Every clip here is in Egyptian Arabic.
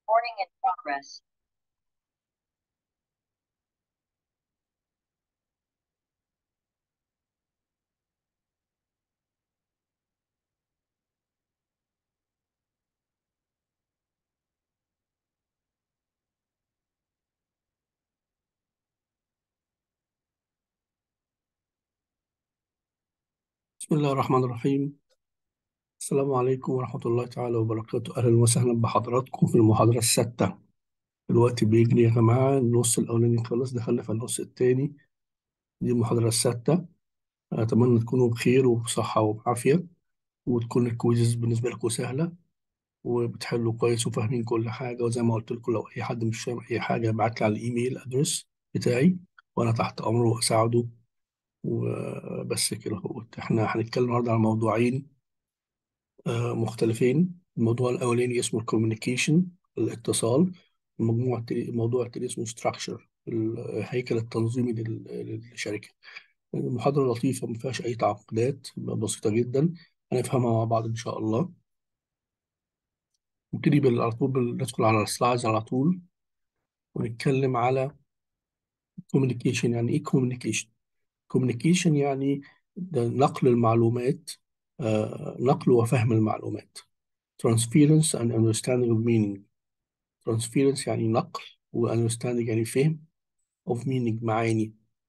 Recording in progress. بسم الله الرحمن الرحيم السلام عليكم ورحمة الله تعالى وبركاته أهلا وسهلا بحضراتكم في المحاضرة السادسة الوقت بيجري يا جماعة النص الأولاني خلص دخلنا في النص التاني دي المحاضرة السادسة أتمنى تكونوا بخير وبصحة وبعافية وتكون الكويزز بالنسبة لكم سهلة وبتحلوا كويس وفاهمين كل حاجة وزي ما قلت لكم لو أي حد مش فاهم أي حاجة ابعت لي على الإيميل أدرس بتاعي وأنا تحت أمره وأساعده وبس كده اهوت احنا هنتكلم النهارده عن موضوعين آه، مختلفين الموضوع الأولاني اسمه الكوميونيكيشن الاتصال المجموعة التاني الموضوع التاني اسمه ستراكشر الهيكل التنظيمي لل- للشركة المحاضرة لطيفة ما فيهاش أي تعقيدات بسيطة جدا هنفهمها مع بعض إن شاء الله نبتدي بال- على طول بال- ندخل على السلايدز على طول ونتكلم على كوميونيكيشن يعني إيه كوميونيكيشن كوميونيكيشن يعني ده نقل المعلومات آه، نقل وفهم المعلومات transference and understanding of meaning transference يعني نقل و understanding يعني فهم of meaning معاني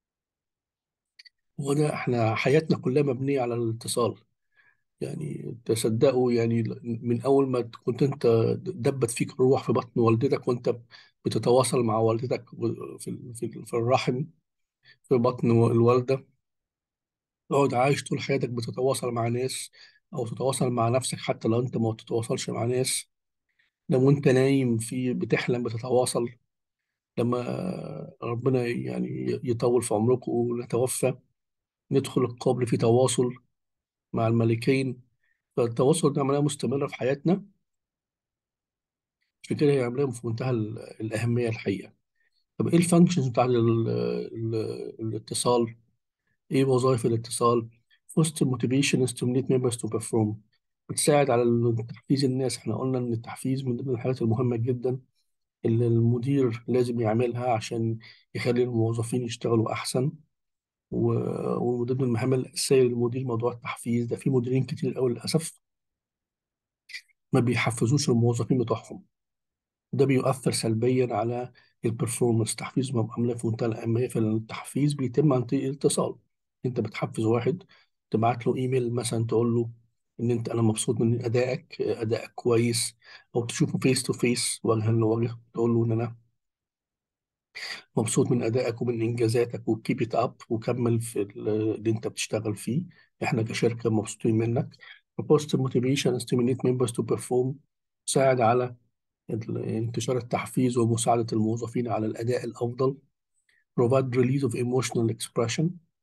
هو ده احنا حياتنا كلها مبنية على الاتصال يعني تصدقوا يعني من أول ما كنت أنت دبت فيك الروح في بطن والدتك وأنت بتتواصل مع والدتك في في في الرحم في بطن الوالدة تقعد عايش طول حياتك بتتواصل مع ناس أو تتواصل مع نفسك حتى لو أنت ما بتتواصلش مع ناس لو أنت نايم في بتحلم بتتواصل لما ربنا يعني يطول في عمركم ونتوفى ندخل القبر في تواصل مع الملكين فالتواصل ده عملية مستمرة في حياتنا عشان كده هي عملية في منتهى ال- الأهمية الحقيقة طب إيه الفانكشنز بتاعت ال- ال- الاتصال؟ إيه وظائف الاتصال؟ First motivation is to stimulate members to perform بتساعد على تحفيز الناس احنا قلنا إن التحفيز من ضمن الحاجات المهمة جدا اللي المدير لازم يعملها عشان يخلي الموظفين يشتغلوا أحسن و- ومن ضمن المهام الأساسية للمدير موضوع التحفيز ده في مديرين كتير قوي للأسف ما بيحفزوش الموظفين بتوعهم ده بيؤثر سلبيا على البرفورمانس تحفيز عملية في منتهى الأهمية في التحفيز بيتم عن طريق الاتصال أنت بتحفز واحد تبعت له إيميل مثلا تقول له إن أنت أنا مبسوط من أدائك أدائك كويس أو تشوفه فيس تو فيس وجها لوجه تقول له إن أنا مبسوط من أدائك ومن إنجازاتك وكيب إت أب وكمل في ال- اللي أنت بتشتغل فيه إحنا كشركة مبسوطين منك Positive motivation stimulate members to perform تساعد على ال- انتشار التحفيز ومساعدة الموظفين على الأداء الأفضل provide release of emotional expression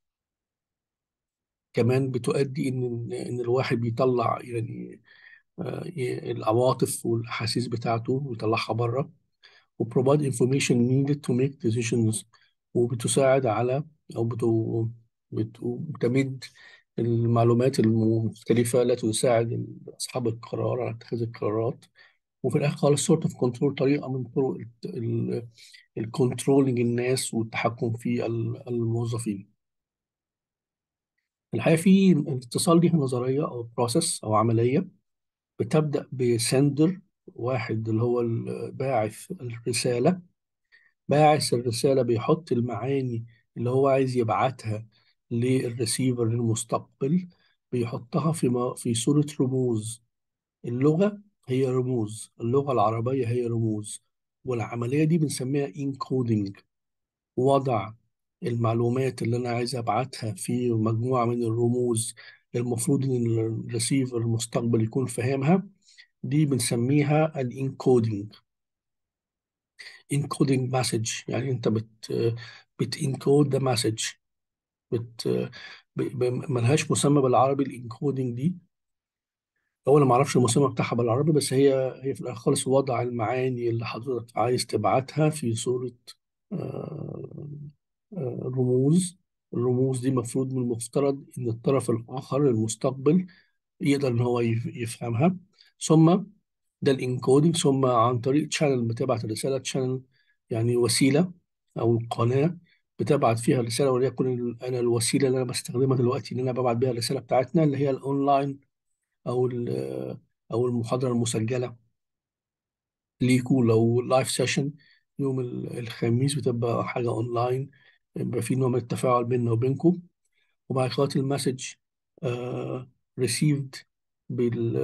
كمان بتؤدي إن إن الواحد بيطلع يعني آه، العواطف والأحاسيس بتاعته ويطلعها بره و provide information needed to make decisions وبتساعد على أو بتو بت- بتمد المعلومات المختلفة التي تساعد أصحاب القرار على اتخاذ القرارات وفي الآخر خالص سورت اوف كنترول طريقة من طرق الكنترولينج الناس والتحكم في ال- الموظفين الحقيقة في الاتصال دي نظرية أو بروسيس أو عملية بتبدأ بسندر واحد اللي هو باعث الرسالة باعث الرسالة بيحط المعاني اللي هو عايز يبعتها للريسيفر المستقبل بيحطها في ما في صورة رموز اللغة هي رموز اللغة العربية هي رموز والعملية دي بنسميها انكودنج وضع المعلومات اللي أنا عايز أبعتها في مجموعة من الرموز المفروض إن الريسيفر المستقبل يكون فاهمها دي بنسميها الانكودنج انكودنج مسج يعني أنت بت بتنكود ده مسج بت ب- ب- ملهاش مسمى بالعربي الانكودنج دي هو انا ما اعرفش المسمى بتاعها بالعربي بس هي هي في الاخر خالص وضع المعاني اللي حضرتك عايز تبعتها في صورة آه، آه، رموز الرموز دي مفروض من المفترض ان الطرف الاخر المستقبل يقدر ان هو يف- يفهمها ثم ده الانكودنج ثم عن طريق تشانل بتبعت الرساله تشانل يعني وسيله او قناه بتبعت فيها الرساله وليكن ال- انا الوسيله اللي انا بستخدمها دلوقتي ان انا ببعت بيها الرساله بتاعتنا اللي هي الاونلاين او ال- او المحاضره المسجله ليكوا لو لايف سيشن يوم ال- الخميس بتبقى حاجه اونلاين يبقى في نوع من التفاعل بيننا وبينكم وبعد كده المسج ريسيفد بال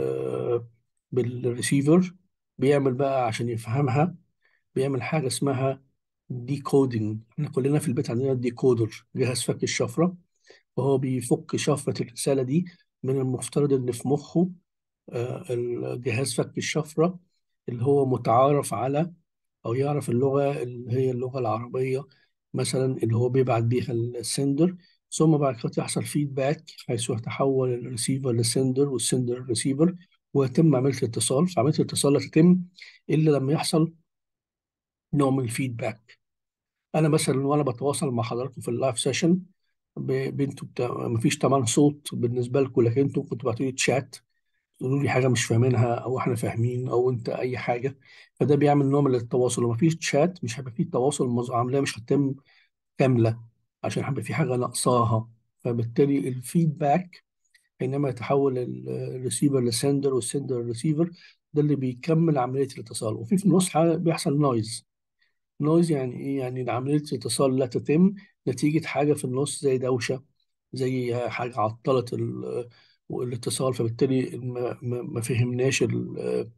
بالريسيفر بيعمل بقى عشان يفهمها بيعمل حاجة اسمها ديكودينج احنا كلنا في البيت عندنا ديكودر جهاز فك الشفرة وهو بيفك شفرة الرسالة دي من المفترض ان في مخه آه، الجهاز فك الشفرة اللي هو متعارف على او يعرف اللغه اللي هي اللغه العربيه مثلا اللي هو بيبعت بيها السندر ثم بعد كده يحصل فيدباك حيث يتحول الريسيفر للسندر والسندر للريسيفر ويتم عمليه الاتصال فعمليه الاتصال لا تتم الا لما يحصل نوع من الفيدباك انا مثلا وانا بتواصل مع حضراتكم في اللايف سيشن بنتوا بتاع مفيش طبعا صوت بالنسبه لكم لكن انتوا كنتوا بعتوا لي تشات تقولوا لي حاجه مش فاهمينها او احنا فاهمين او انت اي حاجه فده بيعمل نوع من التواصل لو مفيش تشات مش هيبقى فيه تواصل المز- العمليه مش هتتم كامله عشان هيبقى في حاجه ناقصاها فبالتالي الفيدباك حينما يتحول الريسيفر لسندر والسندر للريسيفر ده اللي بيكمل عمليه الاتصال وفي في النص حاجة بيحصل نويز نويز يعني ايه يعني عمليه الاتصال لا تتم نتيجه حاجه في النص زي دوشه زي حاجه عطلت ال- الاتصال فبالتالي ما ما- ما فهمناش ال-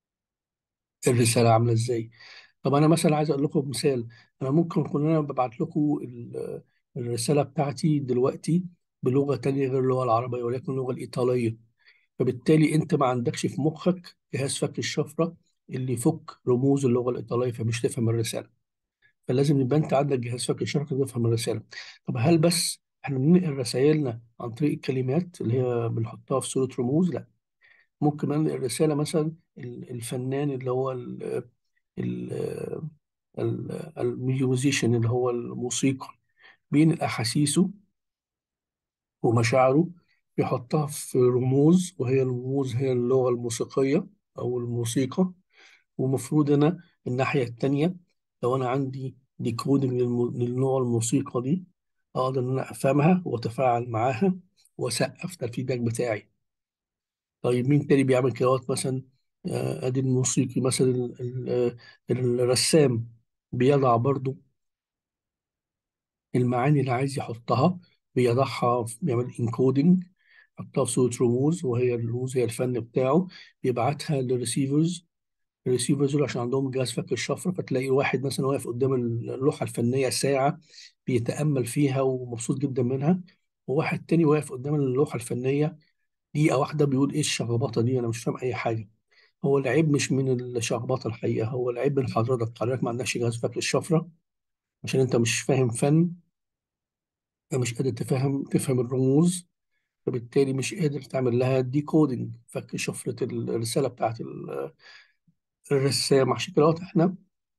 الرساله عامله ازاي طب انا مثلا عايز اقول لكم مثال انا ممكن اكون انا ببعت لكم ال- الرساله بتاعتي دلوقتي بلغه تانية غير اللغه العربيه ولكن اللغه الايطاليه فبالتالي انت ما عندكش في مخك جهاز فك الشفره اللي يفك رموز اللغه الايطاليه فمش تفهم الرساله فلازم يبقى انت عندك جهاز فك الشفره تفهم الرساله طب هل بس احنا بننقل رسائلنا عن طريق الكلمات اللي هي بنحطها في صوره رموز لا ممكن ننقل الرساله مثلا ال- الفنان اللي هو ال- ال- ال- الميوزيشن اللي هو الموسيقى بين أحاسيسه ومشاعره يحطها في رموز وهي الرموز هي اللغة الموسيقية أو الموسيقى ومفروض أنا الناحية التانية لو أنا عندي ديكودنج للنوع الموسيقى دي أقدر إن أنا أفهمها وأتفاعل معاها وأسقف ده الفيدباك بتاعي طيب مين تاني بيعمل كده مثلا آه، أدي الموسيقي مثلا ال- ال- الرسام بيضع برضو المعاني اللي عايز يحطها بيضعها بيعمل انكودنج يحطها في صورة رموز وهي الرموز هي الفن بتاعه بيبعتها للريسيفرز الريسيفرز دول عشان عندهم جهاز فك الشفرة فتلاقي واحد مثلا واقف قدام اللوحة الفنية ساعة بيتأمل فيها ومبسوط جدا منها وواحد تاني واقف قدام اللوحة الفنية دقيقة واحدة بيقول إيه الشخبطة دي أنا مش فاهم أي حاجة هو العيب مش من الشخبطة الحقيقة هو العيب من حضرتك حضرتك ما عندكش جهاز فك الشفرة عشان أنت مش فاهم فن مش قادر تفهم تفهم الرموز فبالتالي مش قادر تعمل لها ديكودنج فك شفرة الرسالة بتاعت ال- الرسام عشان كده احنا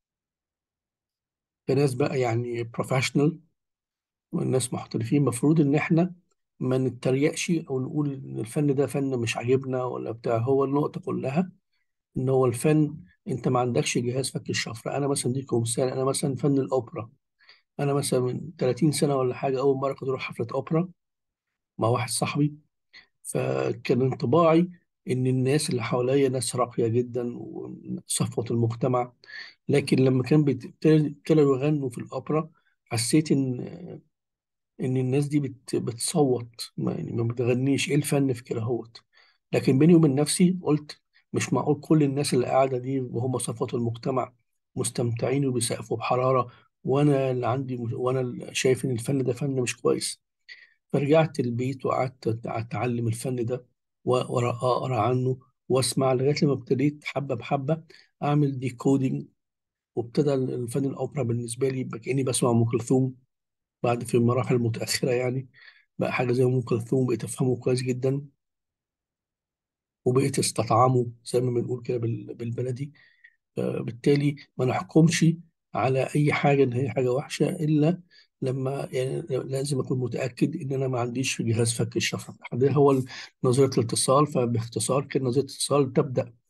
كناس بقى يعني بروفيشنال والناس محترفين المفروض ان احنا ما نتريقش او نقول ان الفن ده فن مش عاجبنا ولا بتاع هو النقطة كلها ان هو الفن انت ما عندكش جهاز فك الشفرة انا مثلا ديكم مثال انا مثلا فن الاوبرا انا مثلا من 30 سنة ولا حاجة اول مرة كنت اروح حفلة اوبرا مع واحد صاحبي فكان انطباعي إن الناس اللي حواليا ناس راقية جدا وصفوة المجتمع لكن لما كان بيت- ابتدوا يغنوا في الأوبرا حسيت إن إن الناس دي بت بتصوت ما يعني ما بتغنيش إيه الفن في كده هوت لكن بيني وبين نفسي قلت مش معقول كل الناس اللي قاعدة دي وهم صفوة المجتمع مستمتعين وبيسقفوا بحرارة وأنا اللي عندي وأنا اللي شايف إن الفن ده فن مش كويس فرجعت البيت وقعدت أتعلم الفن ده وأقرأ عنه وأسمع لغاية لما ابتديت حبة بحبة أعمل ديكودينج وابتدى الفن الأوبرا بالنسبة لي يبقى كأني بسمع أم كلثوم بعد في المراحل المتأخرة يعني بقى حاجة زي أم كلثوم بقيت أفهمه كويس جدا وبقيت استطعمه زي ما بنقول كده بال- بالبلدي بالتالي ما نحكمش على اي حاجه ان هي حاجه وحشه الا لما يعني لازم اكون متاكد ان انا ما عنديش جهاز فك الشفره ده هو نظريه الاتصال فباختصار كده نظريه الاتصال تبدا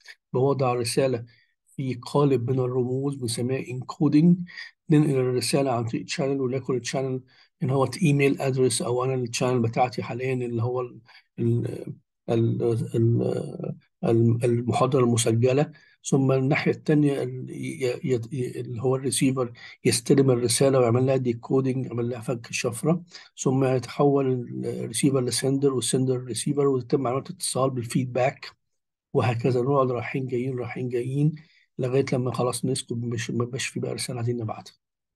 بوضع رسالة في قالب من الرموز بنسميها انكودنج ننقل الرسالة عن طريق تشانل وليكن التشانل ان هو ايميل ادرس او انا التشانل بتاعتي حاليا اللي هو ال ال ال ال المحاضرة المسجلة ثم الناحية الثانية اللي هو الريسيفر يستلم الرسالة ويعمل لها ديكودنج يعمل لها فك الشفرة ثم يتحول الريسيفر لسندر والسندر ريسيفر ويتم عملية اتصال بالفيدباك وهكذا نقعد رايحين جايين رايحين جايين لغايه لما خلاص نسكت مش ما يبقاش في بقى رساله عايزين نبعتها.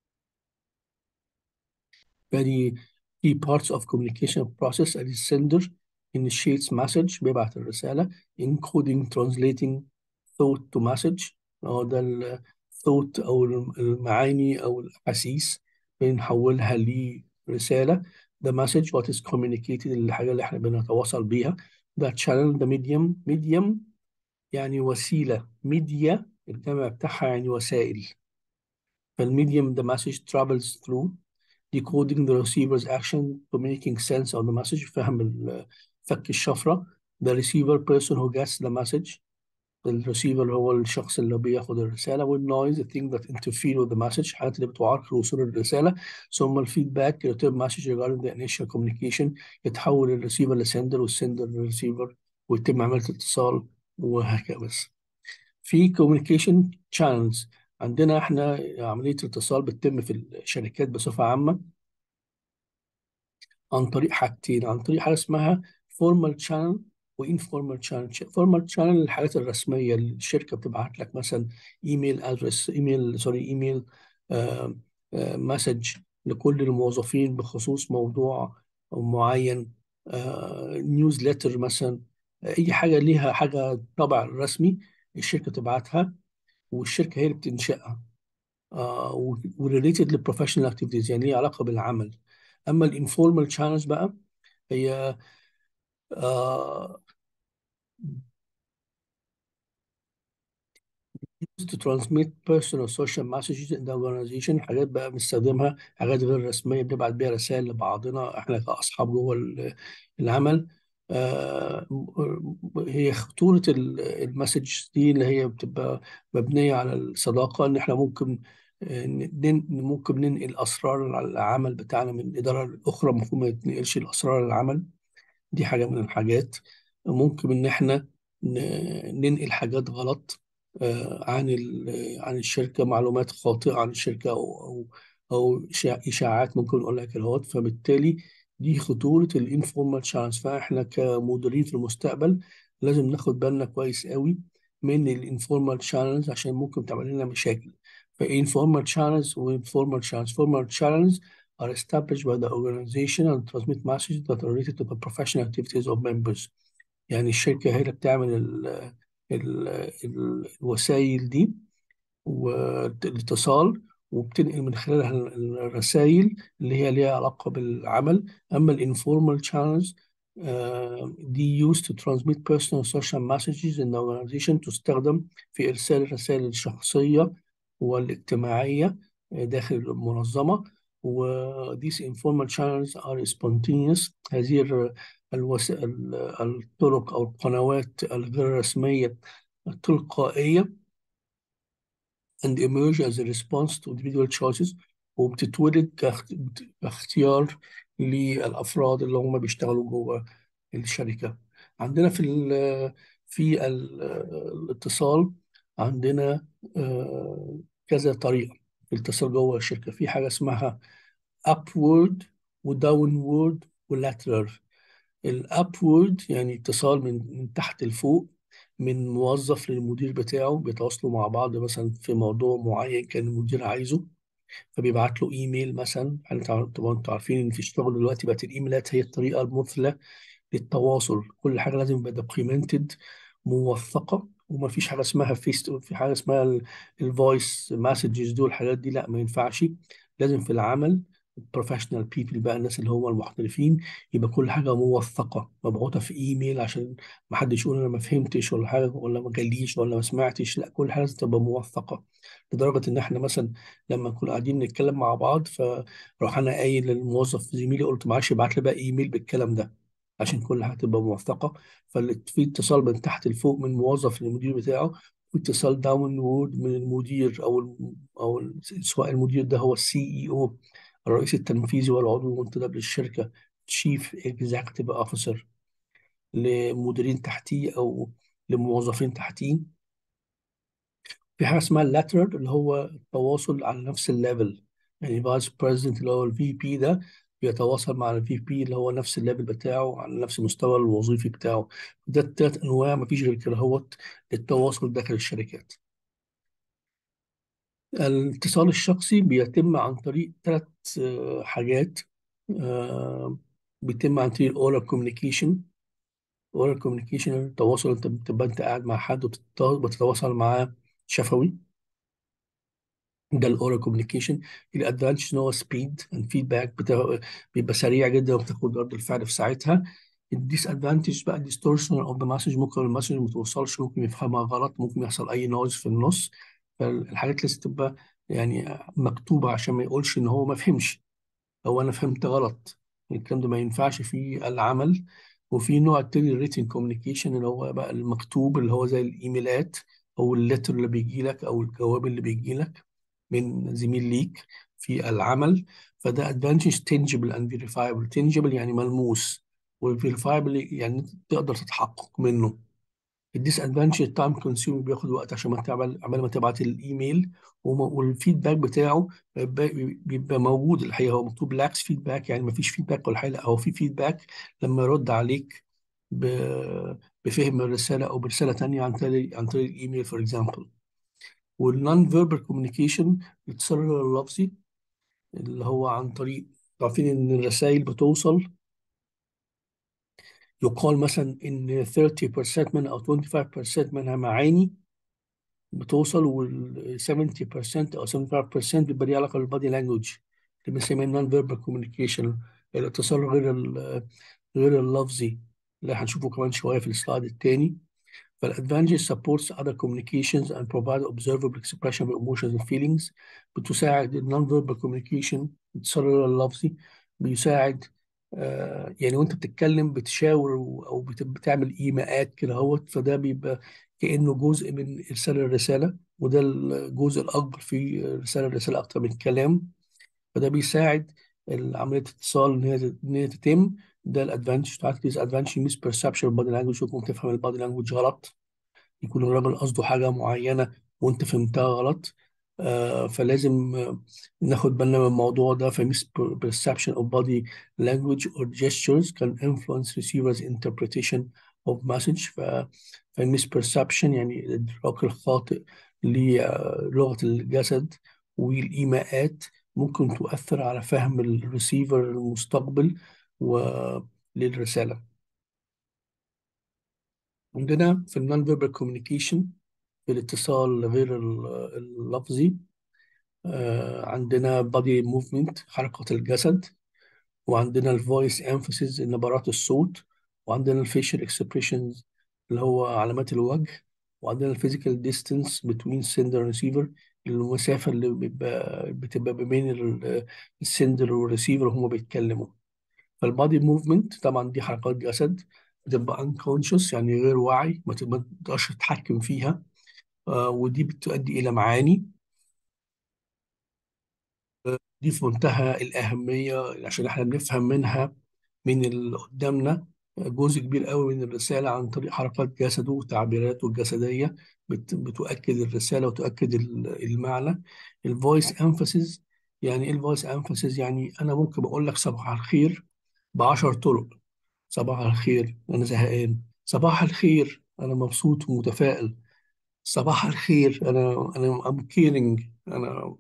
فدي key parts of communication process ادي السندر initiates message بيبعت الرساله encoding translating thought to message هو ده ال thought او المعاني او الاحاسيس بنحولها لرساله ده message what is communicated الحاجه اللي احنا بنتواصل بيها ده channel ده medium medium يعني وسيله ميديا الجمع بتاعها يعني وسائل فالميديم the message travels through decoding the receiver's action to making sense of the message فهم فك الشفرة the receiver person who gets the message الريسيفر هو الشخص اللي بياخد الرسالة والنويز the thing that interfere with the message الحاجات اللي بتعرقل وصول الرسالة ثم الفيدباك return message regarding the initial communication يتحول الريسيفر لسندر والسندر للريسيفر ويتم عملية اتصال وهكذا في communication channels عندنا احنا عملية الاتصال بتتم في الشركات بصفة عامة عن طريق حاجتين عن طريق حاجة اسمها formal channel وانفورمال channel formal channel الحاجات الرسمية اللي الشركة بتبعت لك مثلا ايميل ادرس ايميل سوري ايميل مسج لكل الموظفين بخصوص موضوع معين نيوزليتر مثلا اي حاجة ليها حاجة طبع رسمي الشركة تبعتها والشركة هي اللي بتنشئها آه وريليتد للبروفيشنال اكتيفيتيز يعني ليها علاقة بالعمل اما الانفورمال شانلز بقى هي آه to transmit personal social messages in the organization حاجات بقى بنستخدمها حاجات غير رسمية بنبعت بيها رسائل لبعضنا احنا كأصحاب جوه العمل آه هي خطورة المسج دي اللي هي بتبقى مبنية على الصداقة ان احنا ممكن ممكن ننقل اسرار العمل بتاعنا من اداره لاخرى المفروض ما يتنقلش الاسرار العمل دي حاجه من الحاجات ممكن ان احنا ننقل حاجات غلط عن عن الشركه معلومات خاطئه عن الشركه او او او اشاعات ممكن نقول لك الهوت فبالتالي دي خطوره الانفورمال شانس فاحنا كمديرين في المستقبل لازم ناخد بالنا كويس قوي من الانفورمال شانلز عشان ممكن تعمل لنا مشاكل فinformal channels وinformal channels formal channels are established by the organization and transmit messages that are related to the professional activities of members يعني الشركة هي اللي بتعمل ال ال ال الوسائل دي والاتصال وبتنقل من خلالها الرسائل اللي هي ليها علاقة بالعمل أما الانفورمال channels uh, دي used to transmit personal social messages in the organization تستخدم في إرسال الرسائل الشخصية والاجتماعية داخل المنظمة و these informal channels are spontaneous هذه الوسائل الطرق أو القنوات الغير رسمية التلقائية and emerge as a response to individual choices وبتتولد كاختيار للأفراد اللي هم بيشتغلوا جوه الشركة عندنا في في الاتصال عندنا كذا طريقة في الاتصال جوه الشركة في حاجة اسمها upward وdownward وlateral الابورد يعني اتصال من من تحت لفوق من موظف للمدير بتاعه بيتواصلوا مع بعض مثلا في موضوع معين كان المدير عايزه فبيبعت له ايميل مثلا طبعا انتوا عارفين ان في الشغل دلوقتي بقت الايميلات هي الطريقه المثلى للتواصل كل حاجه لازم يبقى دوكيومنتد موثقه وما فيش حاجه اسمها فيس في حاجه اسمها الفويس مسجز دول الحاجات دي لا ما ينفعش لازم في العمل البروفيشنال بيبل بقى الناس اللي هم المحترفين يبقى كل حاجه موثقه مبعوثه في ايميل عشان ما حدش يقول انا ما فهمتش ولا حاجه ولا ما جاليش ولا ما سمعتش لا كل حاجه لازم تبقى موثقه لدرجه ان احنا مثلا لما نكون قاعدين نتكلم مع بعض فراح انا قايل للموظف زميلي قلت معلش ابعت لي بقى ايميل بالكلام ده عشان كل حاجه تبقى موثقه ففي اتصال من تحت لفوق من موظف للمدير بتاعه واتصال داون وورد من المدير او الم- او ال- سواء المدير ده هو السي اي او الرئيس التنفيذي والعضو المنتدب للشركه تشيف اكزيكتيف اوفيسر لمديرين تحتيه او لموظفين تحتيه في حاجه اسمها اللاترال اللي هو التواصل على نفس الليفل يعني فايس بريزيدنت اللي هو الفي بي ده بيتواصل مع الفي بي اللي هو نفس الليفل بتاعه على نفس المستوى الوظيفي بتاعه ده التلات انواع مفيش غير كده هو التواصل داخل الشركات الاتصال الشخصي بيتم عن طريق ثلاث حاجات آه، بيتم عن طريق الاورال كوميونيكيشن الاورال كوميونيكيشن التواصل انت بتبقى انت قاعد مع حد وبتتواصل معاه شفوي ده الاورال كوميونيكيشن الادفانتج ان هو سبيد اند فيدباك بيبقى سريع جدا وبتاخد رد الفعل في ساعتها الديس ادفانتج بقى ديستورشن اوف ذا مسج ممكن المسج ما توصلش ممكن يفهمها غلط ممكن يحصل اي نويز في النص فالحاجات لازم تبقى يعني مكتوبه عشان ما يقولش ان هو ما فهمش او انا فهمت غلط الكلام ده ما ينفعش في العمل وفي نوع تاني الريتن كوميونيكيشن اللي هو بقى المكتوب اللي هو زي الايميلات او الليتر اللي بيجي لك او الجواب اللي بيجي لك من زميل ليك في العمل فده ادفانتج تنجبل اند فيريفايبل تنجبل يعني ملموس وفيريفايبل يعني تقدر تتحقق منه الديس ادفانتج التايم كونسيوم بياخد وقت عشان ما تعمل عمال ما تبعت الايميل وم- والفيدباك بتاعه بيبقى بيبقى موجود الحقيقه هو مكتوب لاكس فيدباك يعني ما فيش فيدباك ولا حاجه لا هو في فيدباك لما يرد عليك ب- بفهم الرساله او برساله تانيه عن طريق عن طريق الايميل فور اكزامبل والنون فيربال كوميونيكيشن الاتصال اللفظي اللي هو عن طريق عارفين ان الرسائل بتوصل يقال مثلا ان 30% منها او 25% منها معاني بتوصل وال 70% او 75% بيبقى ليه علاقه بالبادي لانجوج اللي بنسميه نون فيربال كوميونيكيشن الاتصال غير ال- غير اللفظي اللي هنشوفه كمان شويه في السلايد الثاني فالادفانتج supports other communications and provide observable expression of emotions and feelings بتساعد النون فيربال كوميونيكيشن الاتصال غير اللفظي بيساعد آه يعني وانت بتتكلم بتشاور او بت- بتعمل ايماءات كده اهوت فده بيبقى كانه جزء من ارسال الرساله وده الجزء الاكبر في ارسال الرساله اكتر من الكلام فده بيساعد عمليه الاتصال ان هي ان هي تتم ده الادفانتج بتاعت ديس ادفانتج ميس بيرسبشن البادي لانجوج ممكن تفهم البادي لانجوج غلط يكون الراجل قصده حاجة معينة وانت فهمتها غلط آه فلازم آه، ناخد بالنا من الموضوع ده ف misperception of body language or gestures can influence receiver's interpretation of message ف ف misperception يعني الإدراك الخاطئ للغة الجسد والإيماءات ممكن تؤثر على فهم الريسيفر المستقبل وللرسالة عندنا في النون فيربال كوميونيكيشن في الاتصال غير ال- اللفظي آه، عندنا body movement حركة الجسد وعندنا الفويس emphasis نبرات الصوت وعندنا الفيشل expressions اللي هو علامات الوجه وعندنا الفيزيكال ديستانس between sender and receiver المسافة اللي بيبقى بتبقى ما بين ال- السندر والريسيفر وهما بيتكلموا فالبادي موفمنت طبعا دي حركات جسد بتبقى unconscious يعني غير واعي ما تبقى- ما تقدرش تتحكم فيها آه، ودي بتؤدي إلى معاني دي في منتهى الأهمية عشان احنا بنفهم منها من اللي قدامنا جزء كبير قوي من الرسالة عن طريق حركات جسده وتعبيراته الجسدية بت بتؤكد الرسالة وتؤكد ال- المعنى الفويس امفاسيز يعني ايه الفويس امفاسيز يعني انا ممكن اقول لك صباح الخير بعشر طرق صباح الخير انا زهقان صباح الخير انا مبسوط ومتفائل صباح الخير انا انا I'm caring انا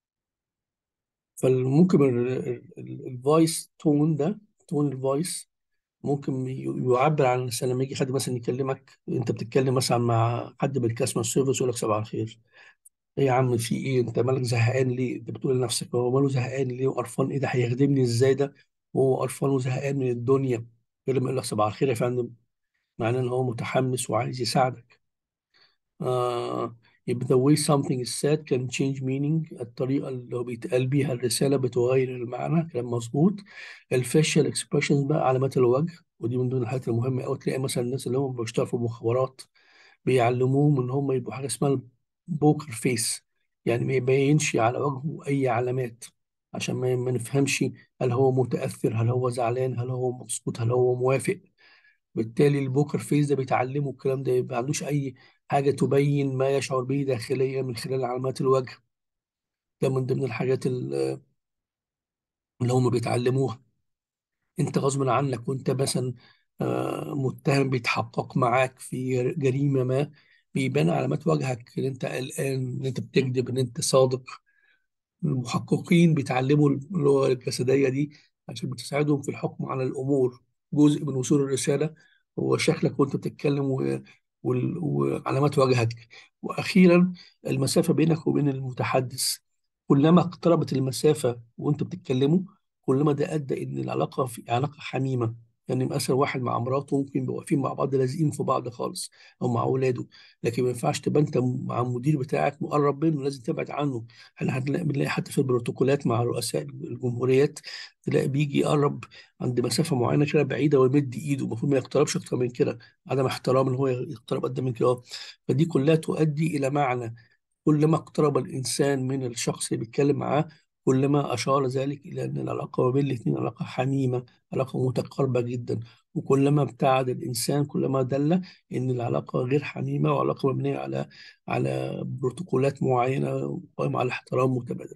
فممكن الفويس تون ده تون الفويس ممكن ي- يعبر عن الإنسان لما يجي حد مثلا يكلمك انت بتتكلم مثلا مع حد من الكاستمر سيرفيس يقول لك صباح الخير ايه يا عم في ايه انت مالك زهقان ليه انت بتقول لنفسك هو ماله زهقان ليه وقرفان ايه ده هيخدمني ازاي ده وهو قرفان وزهقان من الدنيا غير لما يقول لك صباح الخير يا فندم معناه ان هو متحمس وعايز يساعدك آه يبقى the way something is said can change meaning الطريقة اللي هو بيتقال بيها الرسالة بتغير المعنى كلام مظبوط الفاشيال اكسبريشنز بقى علامات الوجه ودي من ضمن الحاجات المهمة أوي تلاقي مثلا الناس اللي هم بيشتغلوا في المخابرات بيعلموهم إن هم يبقوا حاجة اسمها البوكر فيس يعني ما يبينش على وجهه أي علامات عشان ما ما نفهمش هل هو متأثر هل هو زعلان هل هو مبسوط هل هو موافق بالتالي البوكر فيس ده بيتعلموا الكلام ده يبقى ما عندوش أي حاجة تبين ما يشعر به داخليا من خلال علامات الوجه ده من ضمن الحاجات ال- اللي هم بيتعلموها انت غصب عنك وانت مثلا آه، متهم بيتحقق معاك في جريمة ما بيبان علامات وجهك ان انت قلقان ان انت بتكذب ان انت صادق المحققين بيتعلموا اللغة الجسدية دي عشان بتساعدهم في الحكم على الأمور جزء من وصول الرسالة هو شكلك وأنت بتتكلم و... وال- وعلامات وجهك وأخيرا المسافة بينك وبين المتحدث كلما اقتربت المسافة وأنت بتتكلموا كلما ده أدى إن العلاقة في علاقة حميمة يعني مثلا واحد مع مراته ممكن يبقوا واقفين مع بعض لازقين في بعض خالص أو مع أولاده لكن ما ينفعش تبقى أنت مع المدير بتاعك مقرب منه لازم تبعد عنه احنا هنلاقي بنلاقي حتى في البروتوكولات مع رؤساء الجمهوريات تلاقي بيجي يقرب عند مسافة معينة كده بعيدة ويمد ايده المفروض ما يقتربش اكتر من كده عدم احترام ان هو يقترب قد من كده فدي كلها تؤدي الى معنى كلما اقترب الانسان من الشخص اللي بيتكلم معاه كلما اشار ذلك الى ان العلاقة ما بين الاثنين علاقة حميمة علاقة متقاربة جدا وكلما ابتعد الانسان كلما دل ان العلاقة غير حميمة وعلاقة مبنية على على بروتوكولات معينة قائمة على احترام متبادل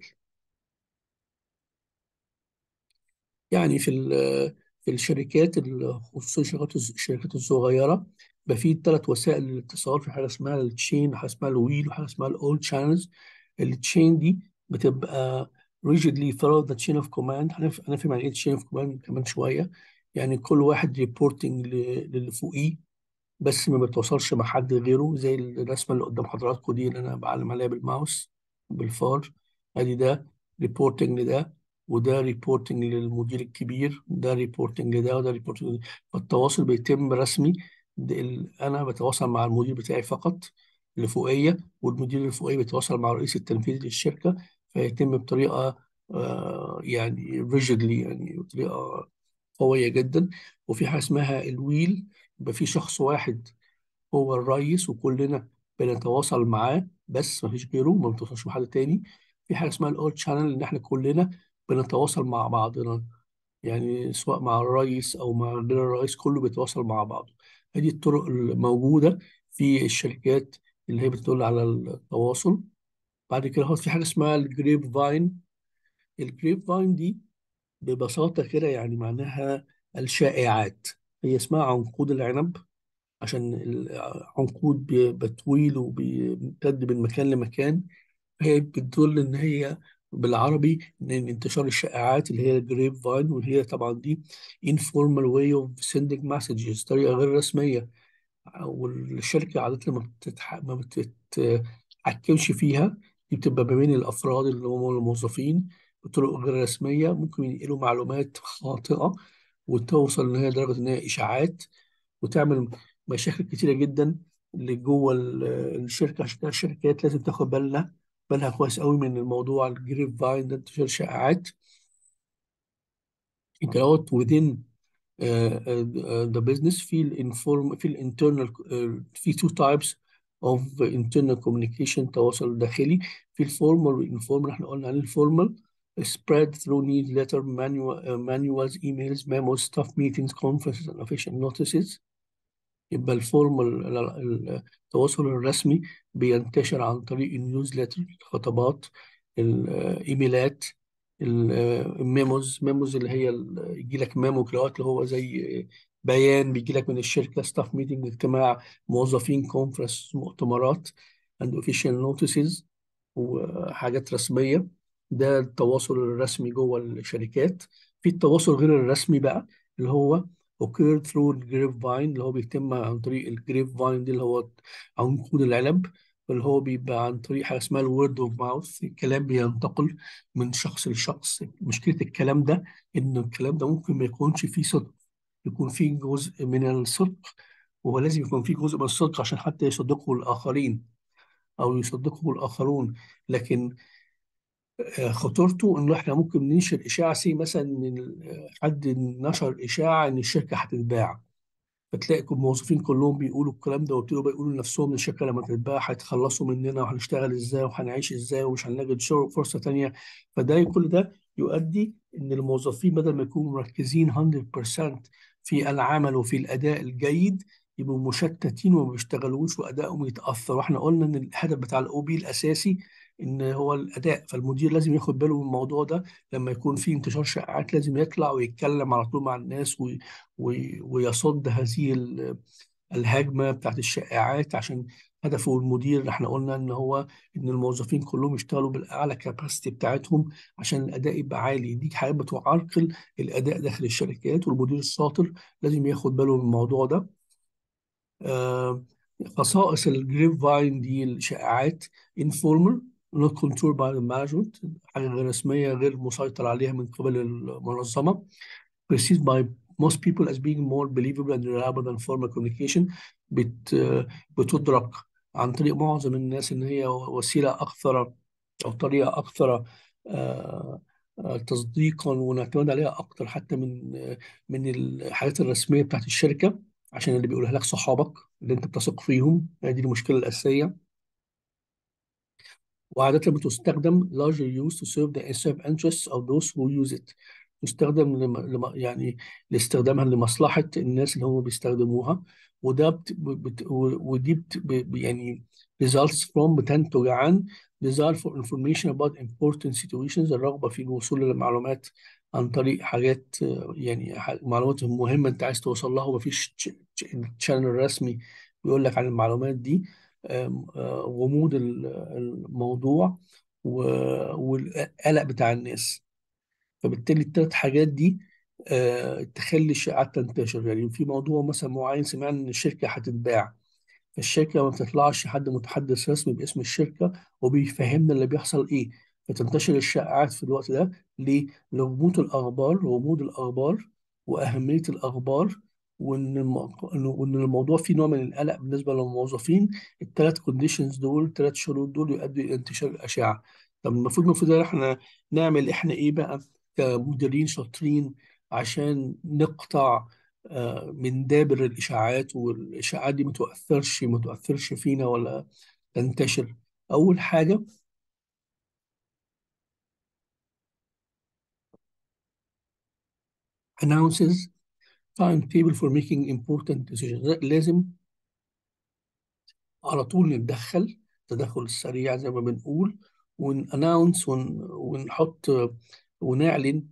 يعني في ال- في الشركات ال- خصوصا الشركات الز- الشركات الصغيرة بقى في ثلاث وسائل للاتصال في حاجة اسمها التشين وحاجة اسمها الويل وحاجة اسمها الأول شانلز التشين دي بتبقى rigidly follow the chain of command هنف- هنفهم يعني ايه chain of command كمان شوية يعني كل واحد ريبورتنج للي فوقيه بس ما بتوصلش مع حد غيره زي الرسمه اللي قدام حضراتكم دي اللي انا بعلم عليها بالماوس بالفار ادي ده ريبورتنج لده وده ريبورتنج للمدير الكبير ده ريبورتنج لده وده ريبورتنج لده فالتواصل بيتم رسمي ده ال- انا بتواصل مع المدير بتاعي فقط اللي فوقيه والمدير اللي فوقيه بيتواصل مع الرئيس التنفيذي للشركه فيتم بطريقه آه، يعني ريجيدلي يعني بطريقه قويه جدا وفي حاجه اسمها الويل يبقى في شخص واحد هو الرئيس وكلنا بنتواصل معاه بس ما فيش غيره ما بنتواصلش مع حد تاني في حاجه اسمها الاول شانل ان احنا كلنا بنتواصل مع بعضنا يعني سواء مع الرئيس او مع غير الرئيس كله بيتواصل مع بعضه هذه الطرق الموجوده في الشركات اللي هي بتدل على التواصل بعد كده هو في حاجه اسمها الجريب فاين الجريب فاين دي ببساطه كده يعني معناها الشائعات هي اسمها عنقود العنب عشان العنقود بي- بطويل وبيمتد من مكان لمكان هي بتدل ان هي بالعربي ان انتشار الشائعات اللي هي الجريب فاين وهي طبعا دي informal way of sending messages طريقة غير رسمية والشركة عادة ما بتتح... ما بتتحكمش فيها دي بتبقى ما بين الأفراد اللي هم الموظفين بطرق غير رسمية ممكن ينقلوا معلومات خاطئة وتوصل إن هي درجة إن هي إشاعات وتعمل مشاكل كتيرة جدا اللي جوه ال- الشركة عشان كده الشركات لازم تاخد بالها بالها كويس قوي من الموضوع الجريب فاين ده انتشار شائعات انت دوت within uh, uh, the business في الانفورم في الانترنال في two types of internal communication تواصل داخلي في الفورمال والانفورمال احنا قلنا عليه الفورمال spread through newsletter manual, uh, manuals emails memos staff meetings conferences and official notices يبقى الفورمال التواصل الرسمي بينتشر عن طريق النيوزلتر الخطابات الايميلات الميموز ميموز اللي هي ال- يجي لك ميمو قراءات اللي هو زي بيان بيجي لك من الشركه ستاف ميتنج اجتماع موظفين كونفرنس مؤتمرات and official notices وحاجات رسميه ده التواصل الرسمي جوه الشركات في التواصل غير الرسمي بقى اللي هو occurred through الجريب فاين اللي هو بيتم عن طريق الجريب فاين دي اللي هو عنقود العنب اللي هو بيبقى عن طريق حاجه اسمها الورد اوف ماوث الكلام بينتقل من شخص لشخص مشكله الكلام ده ان الكلام ده ممكن ما يكونش فيه صدق يكون فيه جزء من الصدق وهو لازم يكون فيه جزء من الصدق عشان حتى يصدقه الاخرين او يصدقه الاخرون لكن آه، خطورته انه احنا ممكن ننشر اشاعه سي مثلا ان حد نشر اشاعه ان الشركه هتتباع فتلاقي كل الموظفين كلهم بيقولوا الكلام ده وابتدوا بيقولوا لنفسهم ان الشركه لما تتباع هيتخلصوا مننا وهنشتغل ازاي وهنعيش ازاي ومش هنجد شغل فرصه تانيه فده كل ده يؤدي ان الموظفين بدل ما يكونوا مركزين 100% في العمل وفي الاداء الجيد يبقوا مشتتين وما بيشتغلوش وادائهم يتاثر واحنا قلنا ان الهدف بتاع الاو بي الاساسي ان هو الاداء فالمدير لازم ياخد باله من الموضوع ده لما يكون في انتشار شائعات لازم يطلع ويتكلم على طول مع الناس وي وي ويصد هذه ال- الهجمه بتاعت الشائعات عشان هدفه المدير اللي احنا قلنا ان هو ان الموظفين كلهم يشتغلوا بالاعلى كاباسيتي بتاعتهم عشان الاداء يبقى عالي دي حاجات بتعرقل الاداء داخل الشركات والمدير الشاطر لازم ياخد باله من الموضوع ده آه، خصائص الجريب فاين دي الشائعات informal not controlled by the management حاجة غير رسمية غير مسيطر عليها من قبل المنظمة perceived by most people as being more believable and reliable than formal communication بت بتدرك عن طريق معظم الناس إن هي وسيلة أكثر أو طريقة أكثر آه، آه، تصديقا ونعتمد عليها أكثر حتى من آه، من الحاجات الرسمية بتاعت الشركة عشان اللي بيقولها لك صحابك اللي أنت بتثق فيهم هي دي المشكلة الأساسية وعادة بتستخدم largely used to serve the self interests of those who use it تستخدم لم... لم... يعني لاستخدامها لمصلحة الناس اللي هم بيستخدموها وده بت... بت... و- ودي بت... ب... يعني results from بتنتج عن desire for information about important situations الرغبة في الوصول للمعلومات عن طريق حاجات آه، يعني ح- معلومات مهمة انت عايز توصل لها ومفيش تشانل رسمي بيقول لك عن المعلومات دي آم، آه، غموض ال- الموضوع و- والقلق بتاع الناس فبالتالي الثلاث حاجات دي آه، تخلي الشائعات تنتشر يعني في موضوع مثلا معين سمعنا ان الشركه هتتباع فالشركه ما بتطلعش حد متحدث رسمي باسم الشركه وبيفهمنا اللي بيحصل ايه فتنتشر الشائعات في الوقت ده ليه؟ لغموض الاخبار غموض الاخبار واهميه الاخبار وان الم- وان الموضوع فيه نوع من القلق بالنسبه للموظفين الثلاث كونديشنز دول الثلاث شروط دول يؤدوا الى انتشار الاشاعه طب المفروض المفروض إن احنا نعمل احنا ايه بقى كمديرين شاطرين عشان نقطع آه، من دابر الإشاعات والإشاعات دي ما تؤثرش ما تؤثرش فينا ولا تنتشر أول حاجة announces timetable for making important decisions لازم على طول نتدخل التدخل السريع زي ما بنقول ونأناونس ونحط ونعلن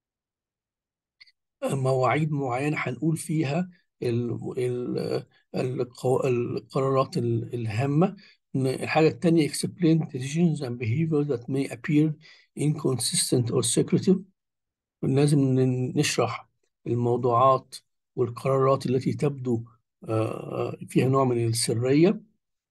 مواعيد معينة هنقول فيها ال ال القو- القرارات ال- الهامة إن الحاجة التانية explain decisions and behavior that may appear inconsistent or secretive لازم ن- نشرح الموضوعات والقرارات التي تبدو آه، فيها نوع من السرية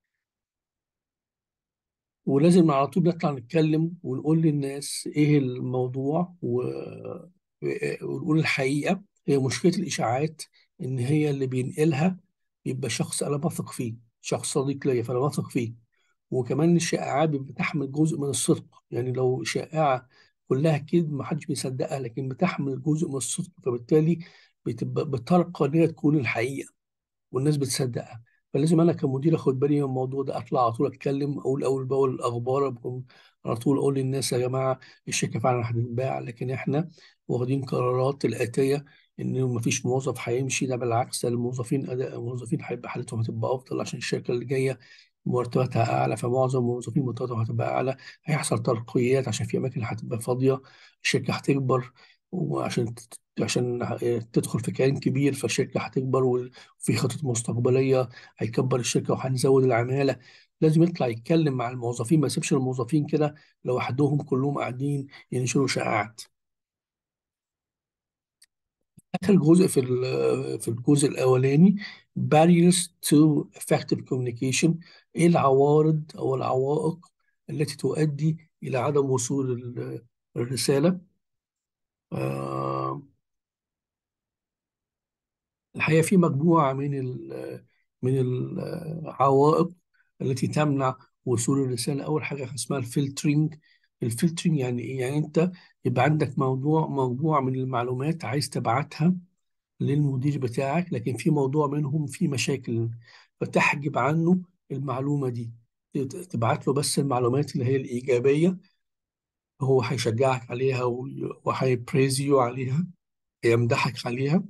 ولازم على طول نطلع نتكلم ونقول للناس ايه الموضوع و... ونقول الحقيقة هي مشكلة الإشاعات إن هي اللي بينقلها يبقى شخص أنا بثق فيه شخص صديق ليا فأنا بثق فيه وكمان الشائعات بتحمل جزء من الصدق يعني لو شائعة كلها كذب محدش بيصدقها لكن بتحمل جزء من الصدق فبالتالي بتبقى بترقى إن هي تكون الحقيقة والناس بتصدقها فلازم انا كمدير اخد بالي من الموضوع ده اطلع على طول اتكلم اقول اول باول الاخبار بكون على طول اقول للناس يا جماعه الشركه فعلا هتتباع لكن احنا واخدين قرارات الاتيه ان مفيش موظف هيمشي ده بالعكس ده الموظفين اداء الموظفين هيبقى حالتهم هتبقى افضل عشان الشركه اللي جايه مرتباتها اعلى فمعظم الموظفين مرتباتهم هتبقى اعلى هيحصل ترقيات عشان في اماكن هتبقى فاضيه الشركه هتكبر وعشان عشان تدخل في كيان كبير فالشركه هتكبر وفي خطط مستقبليه هيكبر الشركه وهنزود العماله لازم يطلع يتكلم مع الموظفين ما يسيبش الموظفين كده لوحدهم كلهم قاعدين ينشروا شائعات آخر جزء في ال- في الجزء الأولاني barriers to effective communication إيه العوارض أو العوائق التي تؤدي إلى عدم وصول ال- الرسالة آه، الحقيقة في مجموعة من ال- من العوائق التي تمنع وصول الرسالة أول حاجة اسمها الفلترنج الفلترنج يعني إيه؟ يعني أنت يبقى عندك موضوع مجموعة من المعلومات عايز تبعتها للمدير بتاعك لكن في موضوع منهم فيه مشاكل فتحجب عنه المعلومة دي تبعت له بس المعلومات اللي هي الإيجابية هو هيشجعك عليها وهيبريزيو عليها يمدحك عليها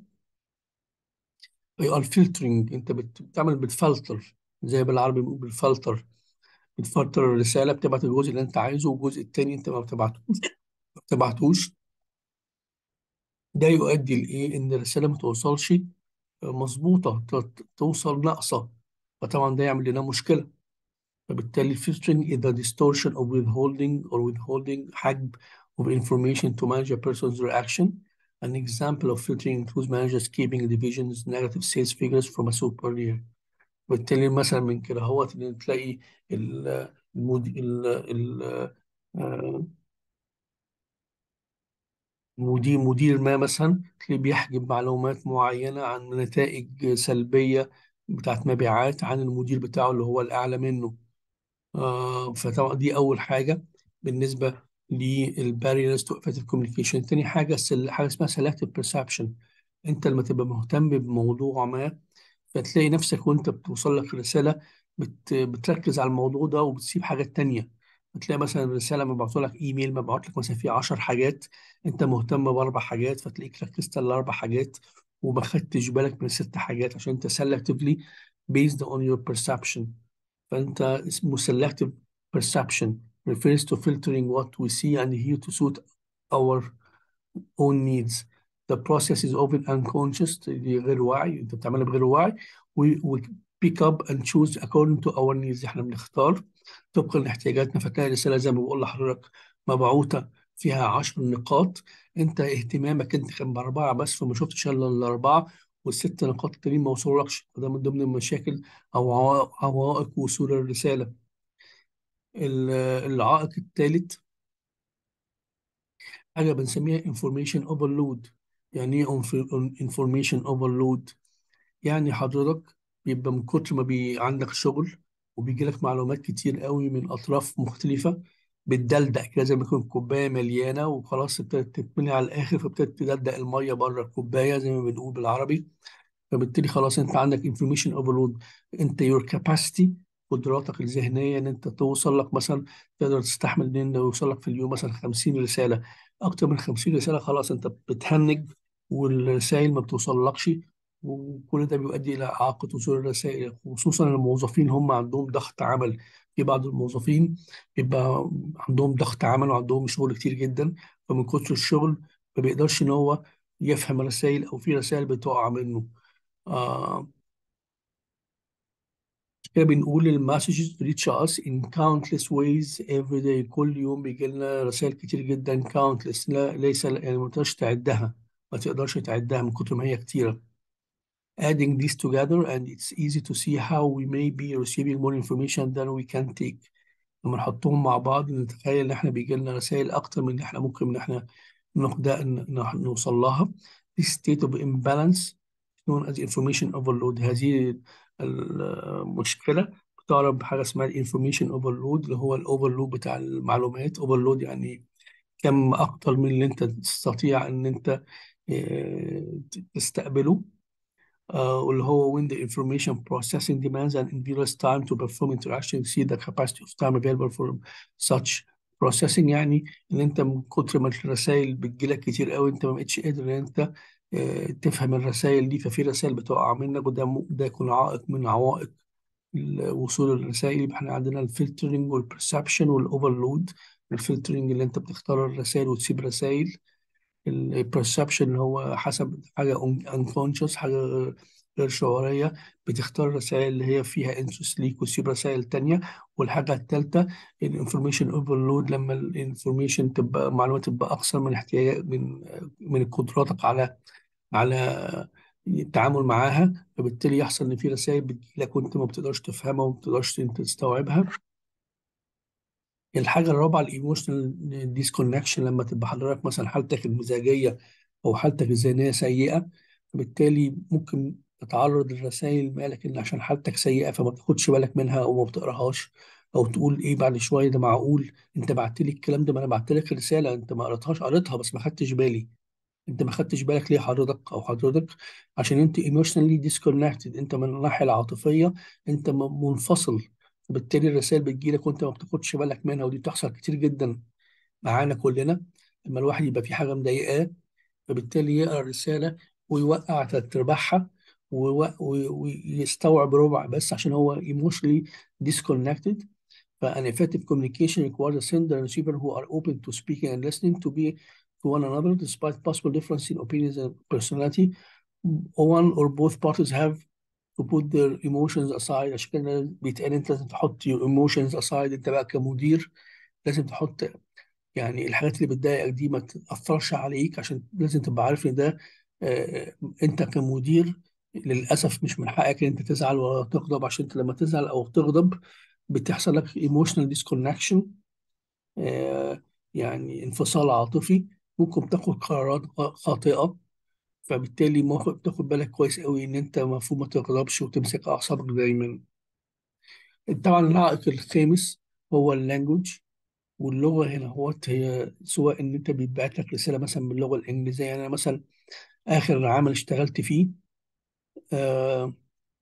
الفلترنج انت بتعمل بتفلتر زي بالعربي بنقول بالفلتر بتفلتر الرسالة بتبعت الجزء اللي انت عايزه والجزء التاني انت ما بتبعتوش ما بتبعتوش ده يؤدي لإيه؟ إن الرسالة ما توصلش مظبوطة توصل ناقصة فطبعا ده يعمل لنا مشكلة فبالتالي filtering is the distortion of withholding or withholding حجب of information to manage a person's reaction. An example of filtering includes managers keeping divisions negative sales figures from a superior. بالتالي مثلا من كده هو ان تلاقي المدير ال ال مدير مدير ما مثلا تلاقيه بيحجب معلومات معينة عن نتائج سلبية بتاعت مبيعات عن المدير بتاعه اللي هو الأعلى منه آه فطبعا دي أول حاجة بالنسبة للباريرز تو effective communication تاني حاجة حاجة اسمها selective perception أنت لما تبقى مهتم بموضوع ما فتلاقي نفسك وأنت بتوصل لك رسالة بت بتركز على الموضوع ده وبتسيب حاجات تانية بتلاقي مثلا رسالة مبعوث لك ايميل مبعوث لك مثلا فيه 10 حاجات انت مهتم باربع حاجات فتلاقيك ركزت على الاربع حاجات وما خدتش بالك من الست حاجات عشان انت selectively based on your perception فانت اسمه selective perception refers to filtering what we see and hear to suit our own needs the process is often unconscious دي غير واعي انت بتعملها بغير وعي we pick up and choose according to our needs احنا بنختار طبقا لاحتياجاتنا فتلاقي الرساله زي ما بقول لحضرتك مبعوثه فيها 10 نقاط انت اهتمامك انت كان باربعه بس فما شفتش الا الاربعه والست نقاط التانيين ما وصلولكش وده من ضمن المشاكل او عوائق وصول الرساله العائق الثالث حاجه بنسميها information overload يعني ايه information overload يعني حضرتك بيبقى من كتر ما بي عندك شغل وبيجي لك معلومات كتير قوي من اطراف مختلفه بتدلدق كده زي ما يكون الكوبايه مليانه وخلاص ابتدت تتملي على الاخر فابتدت تدلدق الميه بره الكوبايه زي ما بنقول بالعربي فبالتالي خلاص انت عندك انفورميشن اوفرلود انت يور كاباسيتي قدراتك الذهنيه ان انت توصل لك مثلا تقدر تستحمل ان يوصل لك في اليوم مثلا 50 رساله اكتر من 50 رساله خلاص انت بتهنج والرسائل ما بتوصلكش وكل ده بيؤدي الى اعاقه وصول الرسائل خصوصا الموظفين هم عندهم ضغط عمل في بعض الموظفين بيبقى عندهم ضغط عمل وعندهم شغل كتير جدا فمن كتر الشغل ما بيقدرش ان هو يفهم الرسائل او في رسائل بتقع منه آه كده بنقول المسجز reach us in countless ways every day كل يوم بيجي لنا رسائل كتير جدا countless لا ليس يعني ما تقدرش تعدها ما تقدرش تعدها من كتر ما هي كتيره adding these together and it's easy to see how we may be receiving more information than we can take لما نحطهم مع بعض نتخيل ان احنا بيجي لنا رسائل اكتر من اللي احنا ممكن ان احنا نوصل لها this state of imbalance known as information overload هذه المشكلة بتعرف بحاجة اسمها information overload اللي هو الاوفرلود بتاع المعلومات overload يعني كم اكتر من اللي انت تستطيع ان انت تستقبله واللي هو when the information processing demands an endurance time to perform interaction exceed the capacity of time available for such processing يعني ان انت من كتر ما الرسائل بتجيلك كتير قوي انت ما بقتش قادر ان انت تفهم الرسائل دي ففي رسائل بتقع منك وده ده يكون عائق من عوائق وصول الرسائل يبقى احنا عندنا الفلترنج والبرسبشن والاوفرلود الفلترنج اللي انت بتختار الرسائل وتسيب رسائل البرسبشن اللي هو حسب حاجة unconscious حاجة غير شعورية بتختار الرسائل اللي هي فيها انترست ليك وتسيب رسائل تانية والحاجة التالتة الانفورميشن اوفرلود لما الانفورميشن تبقى معلومات تبقى أكثر من احتياج من من قدراتك على على التعامل معاها فبالتالي يحصل ان في رسائل بتجيلك وانت ما بتقدرش تفهمها وما بتقدرش انت تستوعبها الحاجة الرابعة الايموشنال ديسكونكشن لما تبقى حضرتك مثلا حالتك المزاجية أو حالتك الذهنية سيئة فبالتالي ممكن تتعرض للرسائل مالك إن عشان حالتك سيئة فما تاخدش بالك منها أو ما بتقراهاش او تقول ايه بعد شويه ده معقول انت بعت لي الكلام ده ما انا بعت لك رساله انت ما قريتهاش قريتها بس ما خدتش بالي انت ما خدتش بالك ليه حضرتك او حضرتك عشان انت ايموشنالي disconnected انت من الناحيه العاطفيه انت م- منفصل وبالتالي الرسائل بتجيلك وانت ما بتاخدش بالك منها ودي بتحصل كتير جدا معانا كلنا لما الواحد يبقى في حاجه مضايقاه فبالتالي يقرا الرساله ويوقع تلات ارباعها ويو- وي- ويستوعب ربع بس عشان هو emotionally disconnected فان effective communication requires a sender and receiver who are open to speaking and listening to be to one another despite possible difference in opinions and personality. One or both parties have to put their emotions aside عشان كده بيتقال انت لازم تحط your emotions aside انت بقى كمدير لازم تحط يعني الحاجات اللي بتضايقك دي ما تأثرش عليك عشان لازم تبقى عارف ان ده آه، انت كمدير للأسف مش من حقك ان انت تزعل ولا تغضب عشان انت لما تزعل او تغضب بتحصل لك emotional disconnection آه، يعني انفصال عاطفي ممكن تاخد قرارات خاطئة فبالتالي ممكن تاخد بالك كويس قوي ان انت المفروض ما تغضبش وتمسك اعصابك دايما طبعا العائق الخامس هو اللانجوج واللغه هنا هو هي سواء ان انت بيتبعت لك رساله مثلا باللغه الانجليزيه يعني انا مثلا اخر عمل اشتغلت فيه آه،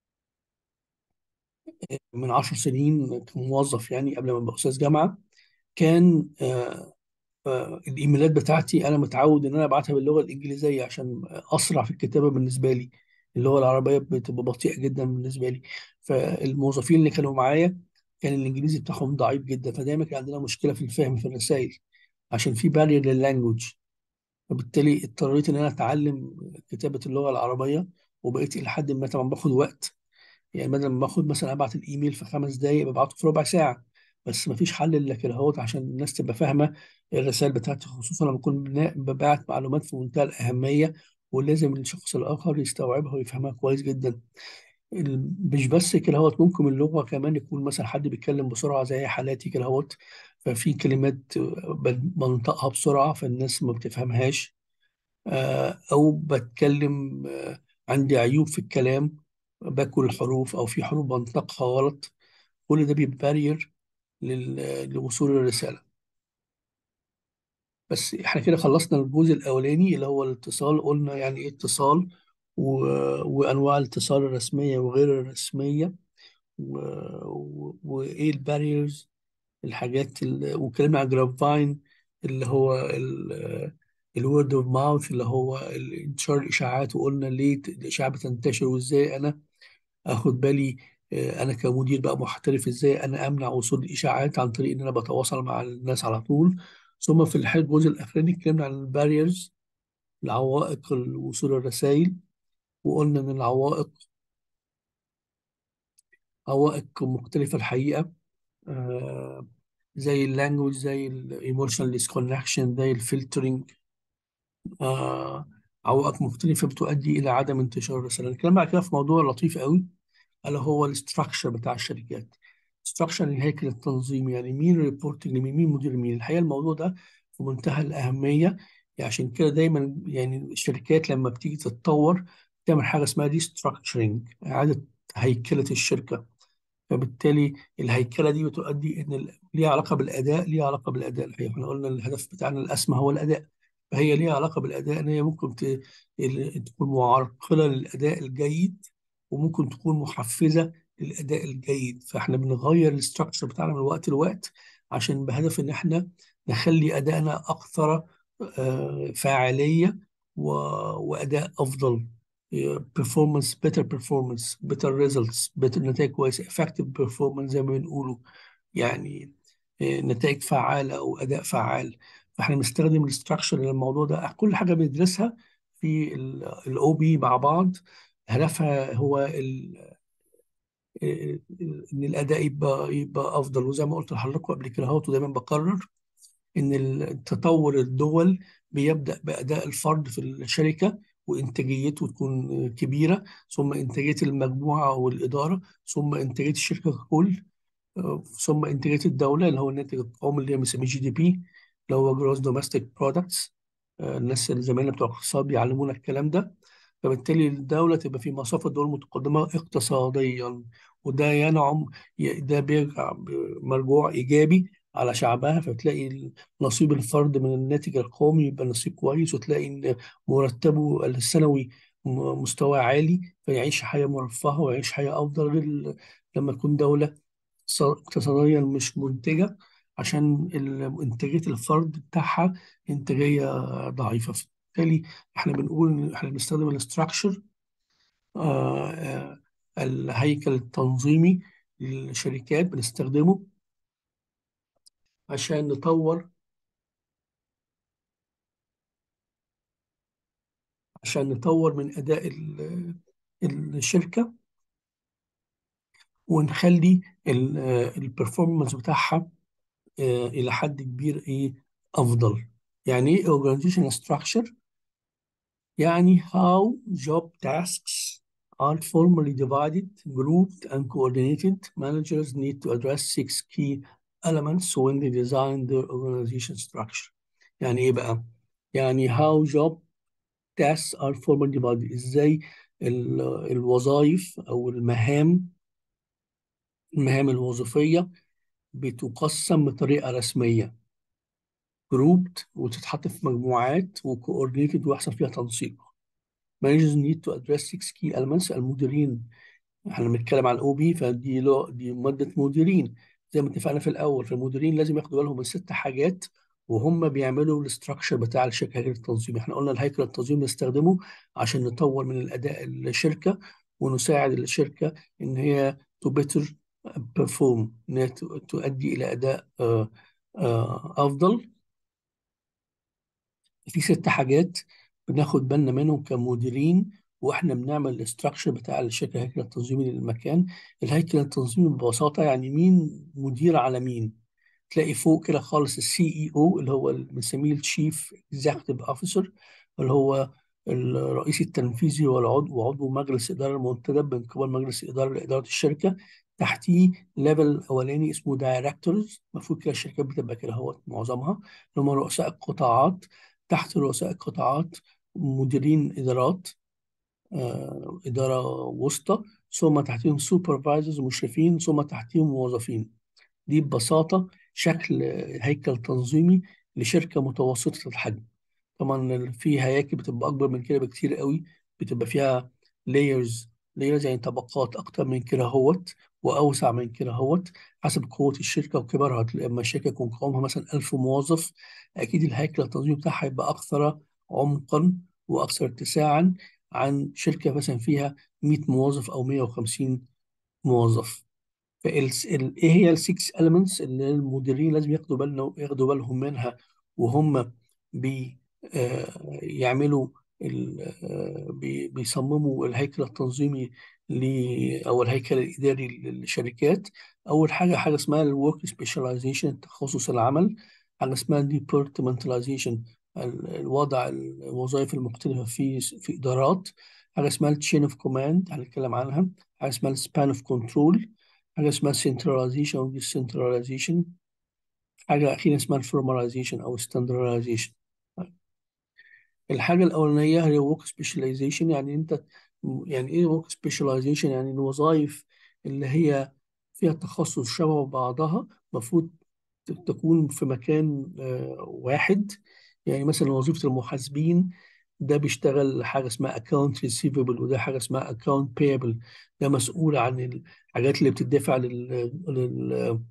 من عشر سنين كموظف يعني قبل ما ابقى استاذ جامعه كان آه، آه، الايميلات بتاعتي انا متعود ان انا ابعتها باللغه الانجليزيه عشان اسرع في الكتابه بالنسبه لي اللغه العربيه بتبقى بطيئه جدا بالنسبه لي فالموظفين اللي كانوا معايا كان الانجليزي بتاعهم ضعيف جدا فدايما كان عندنا مشكله في الفهم في الرسائل عشان في بارير لللانجوج فبالتالي اضطريت ان انا اتعلم كتابه اللغه العربيه وبقيت الى حد ما طبعا باخد وقت يعني بدل ما باخد مثلا ابعت الايميل في خمس دقائق ببعته في ربع ساعه بس ما فيش حل الا كده اهوت عشان الناس تبقى فاهمه الرسائل بتاعتي خصوصا لما اكون بنا- ببعت معلومات في منتهى الاهميه ولازم الشخص الاخر يستوعبها ويفهمها كويس جدا ال- مش بس كده اهوت ممكن اللغه كمان يكون مثلا حد بيتكلم بسرعه زي حالاتي كده اهوت ففي كلمات ب- بنطقها بسرعه فالناس ما بتفهمهاش آه، او بتكلم آه، عندي عيوب في الكلام باكل الحروف او في حروف بنطقها غلط كل ده بيبقى بارير لوصول الرساله بس احنا كده خلصنا الجزء الاولاني اللي هو الاتصال قلنا يعني ايه اتصال و... وانواع الاتصال الرسميه وغير الرسميه و... و... وايه الباريرز الحاجات ال... واتكلمنا عن جرافاين اللي هو الورد اوف ماوث اللي هو ال- انتشار الاشاعات وقلنا ليه الاشاعه بتنتشر وازاي انا اخد بالي آه، انا كمدير بقى محترف ازاي انا امنع وصول الاشاعات عن طريق ان انا بتواصل مع الناس على طول ثم في الحلقه الجزء الاخراني اتكلمنا عن الباريرز العوائق وصول الرسائل وقلنا ان العوائق عوائق مختلفه الحقيقه آه، زي اللانجوج زي الايموشنال ديسكونكشن زي الفلترنج آه، عوائق مختلفه بتؤدي الى عدم انتشار الرسائل الكلام بعد كده في موضوع لطيف قوي الا هو الاستراكشر بتاع الشركات استراكشر الهيكل التنظيمي يعني مين ريبورتنج لمين مين مدير مين الحقيقه الموضوع ده في منتهى الاهميه يعني عشان كده دايما يعني الشركات لما بتيجي تتطور تعمل حاجه اسمها دي ستراكشرنج اعاده هيكله الشركه فبالتالي الهيكله دي بتؤدي ان ال- ليها علاقه بالاداء ليها علاقه بالاداء الحقيقه احنا قلنا الهدف بتاعنا الاسمى هو الاداء فهي ليها علاقه بالاداء ان هي ممكن ت- ال- تكون معرقله للاداء الجيد وممكن تكون محفزه للاداء الجيد فاحنا بنغير الاستراكشر بتاعنا من وقت لوقت عشان بهدف ان احنا نخلي ادائنا اكثر آه، فاعليه و- واداء افضل performance better performance better results better نتائج كويسة effective performance زي ما بنقوله يعني آه، نتائج فعالة أو أداء فعال فاحنا بنستخدم الاستراكشر للموضوع ده كل حاجة بندرسها في الاو بي مع بعض هدفها هو ال- آه، ان الاداء يبقى يبقى افضل وزي ما قلت لحضراتكم قبل كده اهوت ودايما بكرر ان التطور الدول بيبدأ بأداء الفرد في الشركة وإنتاجيته تكون كبيرة ثم إنتاجية المجموعة والإدارة ثم إنتاجية الشركة ككل آه، ثم إنتاجية الدولة اللي هو الناتج القومي اللي هي بنسميه جي دي بي اللي هو جروس دوميستيك برودكتس الناس اللي زمايلنا بتوع الاقتصاد بيعلمونا الكلام ده فبالتالي الدولة تبقى في مصاف الدول المتقدمة اقتصاديا وده ينعم ي- ده بيرجع مرجوع إيجابي على شعبها فتلاقي نصيب الفرد من الناتج القومي يبقى نصيب كويس وتلاقي إن مرتبه السنوي م- مستوى عالي فيعيش حياة مرفهة ويعيش حياة أفضل غير لما تكون دولة اقتص- اقتصاديا مش منتجة عشان ال- إنتاجية الفرد بتاعها إنتاجية ضعيفة فبالتالي إحنا بنقول إن إحنا بنستخدم الاستراكشر الهيكل التنظيمي للشركات بنستخدمه عشان نطور عشان نطور من أداء ال- الشركة ونخلي البرفورمانس بتاعها آه، إلى حد كبير إيه أفضل يعني إيه organization structure يعني how job tasks are formally divided, grouped and coordinated. Managers need to address six key elements when they design their organization structure. يعني إيه بقى؟ يعني how job tasks are formally divided. إزاي ال- الوظائف أو المهام المهام الوظيفية بتقسم بطريقة رسمية جروبد وتتحط في مجموعات وكوردينيتد ويحصل فيها تنسيق managers need to address six key elements المديرين احنا بنتكلم عن الاو بي فدي لو دي ماده مديرين زي ما اتفقنا في الاول فالمديرين لازم ياخدوا بالهم من ست حاجات وهم بيعملوا الاستراكشر بتاع الشركه هيكل التنظيم احنا قلنا الهيكل التنظيمي بنستخدمه عشان نطور من الاداء الشركه ونساعد الشركه ان هي تو بيتر بيرفورم ان هي تؤدي الى اداء آه، آه، افضل في ست حاجات بناخد بالنا منهم كمديرين واحنا بنعمل الاستراكشر بتاع الشركه الهيكل التنظيمي للمكان الهيكل التنظيمي ببساطه يعني مين مدير على مين تلاقي فوق كده خالص السي اي او اللي هو اللي بنسميه الشيف اكزيكتيف اوفيسر اللي هو الرئيس التنفيذي والعضو وعضو مجلس اداره المنتدب من قبل مجلس الاداره لاداره الشركه تحتيه ليفل الاولاني اسمه دايركتورز المفروض كده الشركات بتبقى كده هو معظمها اللي هم رؤساء القطاعات تحت رؤساء القطاعات مديرين ادارات آه، اداره وسطى ثم تحتهم سوبرفايزرز مشرفين ثم تحتهم موظفين دي ببساطة شكل هيكل تنظيمي لشركة متوسطة الحجم طبعا في هياكل بتبقى أكبر من كده بكتير قوي بتبقى فيها لايرز لايرز يعني طبقات أكتر من كده هوت وأوسع من كده هوت حسب قوة الشركة وكبرها هتلاقي لما الشركة يكون قوامها مثلا 1000 موظف أكيد الهيكل التنظيمي بتاعها هيبقى أكثر عمقا وأكثر اتساعا عن شركة مثلا فيها 100 موظف أو 150 موظف فال ال- ايه هي السكس elements اللي المديرين لازم ياخدوا بالنا ياخدوا بالهم منها وهم بي آه، يعملوا ال- آه، بي- بيصمموا الهيكل التنظيمي ل او الهيكل الاداري للشركات اول حاجه حاجه اسمها الورك سبيشاليزيشن تخصص العمل حاجه اسمها ديبارتمنتاليزيشن الوضع الوظائف المختلفه في في ادارات حاجه اسمها التشين اوف كوماند هنتكلم عنها حاجه اسمها السبان اوف كنترول حاجة اسمها centralization أو decentralization حاجة أخيرا اسمها الفورماليزيشن أو standardization الحاجة الأولانية هي work specialization يعني أنت يعني إيه work specialization يعني الوظائف اللي هي فيها تخصص شبه بعضها المفروض تكون في مكان آه، واحد يعني مثلا وظيفة المحاسبين ده بيشتغل حاجة اسمها account receivable وده حاجة اسمها account payable ده مسؤول عن الحاجات اللي بتدفع لل... لل...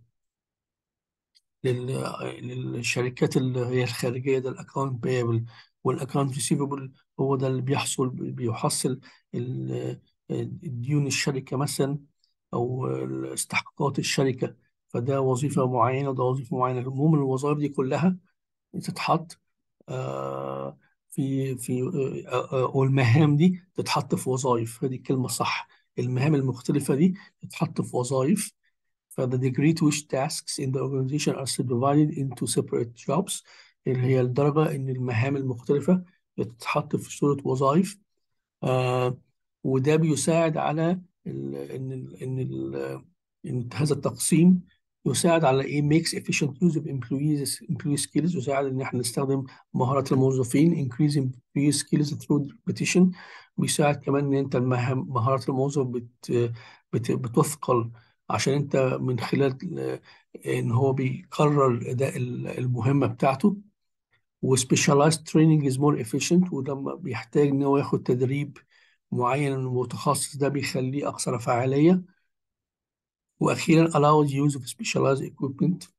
لل... للشركات اللي هي الخارجية ده الاكونت بيبل والاكونت ريسيفبل هو ده اللي بيحصل بيحصل ال- الديون الشركة مثلا أو استحقاقات الشركة فده وظيفة معينة وده وظيفة معينة المهم الوظائف دي كلها تتحط آه، في في آه، آه، والمهام دي تتحط في وظائف هذه الكلمة صح المهام المختلفة دي تتحط في وظائف ف the degree to which tasks in the organization are subdivided into separate jobs اللي هي الدرجة إن المهام المختلفة بتتحط في صورة وظائف آه وده بيساعد على ال إن ال إن ال إن هذا التقسيم يساعد على إيه makes efficient use of employees employee skills يساعد إن إحنا نستخدم مهارات الموظفين increase employee skills through repetition بيساعد كمان ان انت المهام مهارات الموظف بت بت بتثقل عشان انت من خلال آه، ان هو بيقرر اداء المهمه بتاعته وسبيشاليزد تريننج از مور efficient وده بيحتاج ان هو ياخد تدريب معين متخصص ده بيخليه اكثر فعاليه واخيرا allows use of specialized equipment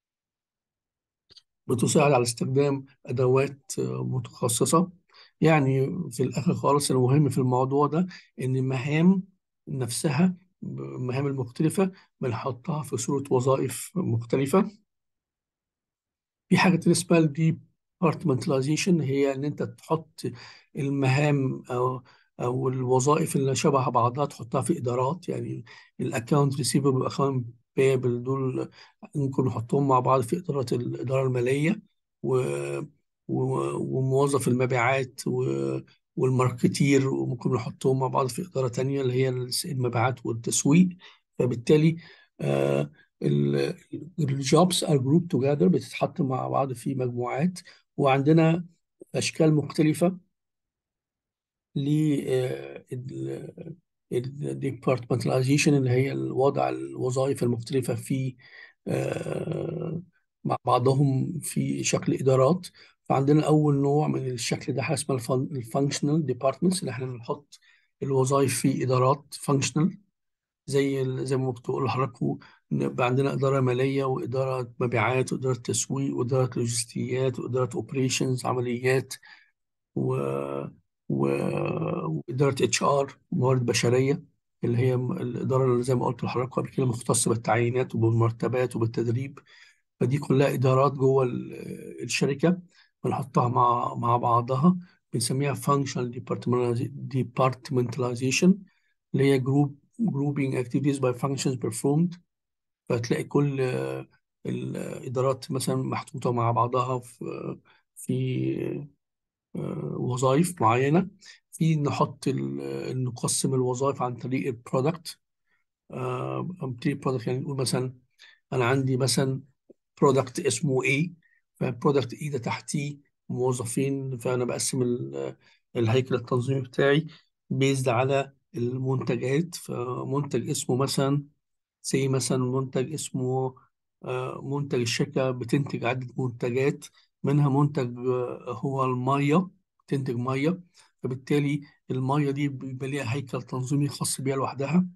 بتساعد على استخدام ادوات آه، متخصصه يعني في الاخر خالص المهم في الموضوع ده ان المهام نفسها المهام المختلفه بنحطها في صوره وظائف مختلفه في حاجه تانية اسمها الدي departmentalization هي ان انت تحط المهام او او الوظائف اللي شبه بعضها تحطها في ادارات يعني الاكونت ريسيفبل والاكونت بيبل دول ممكن نحطهم مع بعض في اداره الاداره الماليه و وموظف المبيعات والماركتير وممكن نحطهم مع بعض في إدارة تانية اللي هي المبيعات والتسويق فبالتالي الجوبس ار جروب توجذر بتتحط مع بعض في مجموعات وعندنا أشكال مختلفة للديبارتمنتاليزيشن اللي هي الوضع الوظائف المختلفة في آه، مع بعضهم في شكل إدارات فعندنا أول نوع من الشكل ده حاجة اسمها الفانكشنال ديبارتمنتس اللي احنا بنحط الوظائف في إدارات فانكشنال زي زي ما بتقول لحضراتكم يبقى عندنا إدارة مالية وإدارة مبيعات وإدارة تسويق وإدارة لوجستيات وإدارة أوبريشنز عمليات و... و... وإدارة اتش ار موارد بشرية اللي هي الإدارة اللي زي ما قلت لحضراتكم قبل كده مختصة بالتعيينات وبالمرتبات وبالتدريب فدي كلها إدارات جوه الشركة بنحطها مع مع بعضها بنسميها functional departmentalization اللي هي group grouping activities by functions performed فتلاقي كل الإدارات مثلا محطوطة مع بعضها في في آه، وظائف معينة في نحط نقسم الوظائف عن طريق البرودكت عن طريق البرودكت يعني نقول مثلا أنا عندي مثلا برودكت اسمه A فبرودكت A ده تحتيه موظفين فأنا بقسم الهيكل التنظيمي بتاعي بيزد على المنتجات فمنتج اسمه مثلا زي مثلا منتج اسمه آه، منتج الشركة بتنتج عدة منتجات منها منتج آه، هو المية بتنتج مية فبالتالي المية دي بيبقى ليها هيكل تنظيمي خاص بيها لوحدها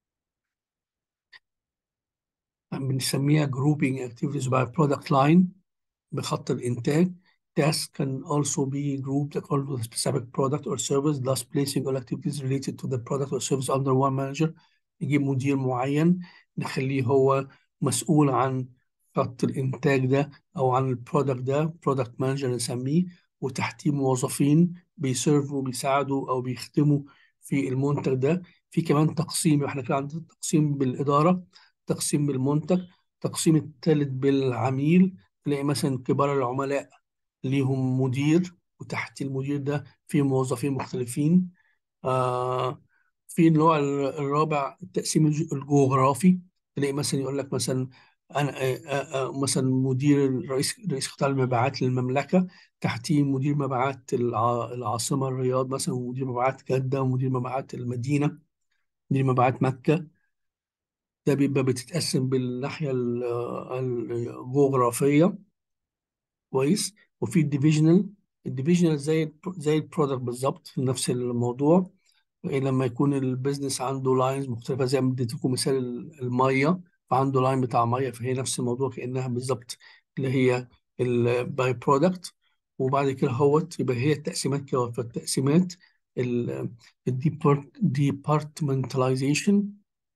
بنسميها grouping activities by product line بخط الإنتاج Tasks can also be grouped according to a specific product or service, thus placing all activities related to the product or service under one manager. نجيب مدير معين نخليه هو مسؤول عن خط الإنتاج ده أو عن البرودكت ده برودكت مانجر نسميه وتحتيه موظفين بيسيرفوا بيساعدوا أو بيخدموا في المنتج ده في كمان تقسيم احنا كده عندنا تقسيم بالإدارة تقسيم بالمنتج تقسيم الثالث بالعميل تلاقي مثلا كبار العملاء ليهم مدير وتحت المدير ده في موظفين مختلفين آه في النوع الرابع التقسيم الجغرافي تلاقي مثلا يقول لك مثلا انا آه آه آه مثلا مدير رئيس رئيس قطاع المبيعات للمملكه تحتيه مدير مبيعات العاصمه الرياض مثلا ومدير مبيعات جده ومدير مبيعات المدينه مدير مبيعات مكه ده بيبقى بتتقسم بالناحيه الجغرافيه كويس وفي الديفيجنال الديفيجنال زي زي البرودكت بالظبط في نفس الموضوع لما يكون البيزنس عنده لاينز مختلفه زي ما اديتكم مثال الميه فعنده لاين بتاع ميه فهي نفس الموضوع كانها بالظبط اللي هي الباي برودكت وبعد كده هوت يبقى هي التقسيمات كده فالتقسيمات الديبارتمنتاليزيشن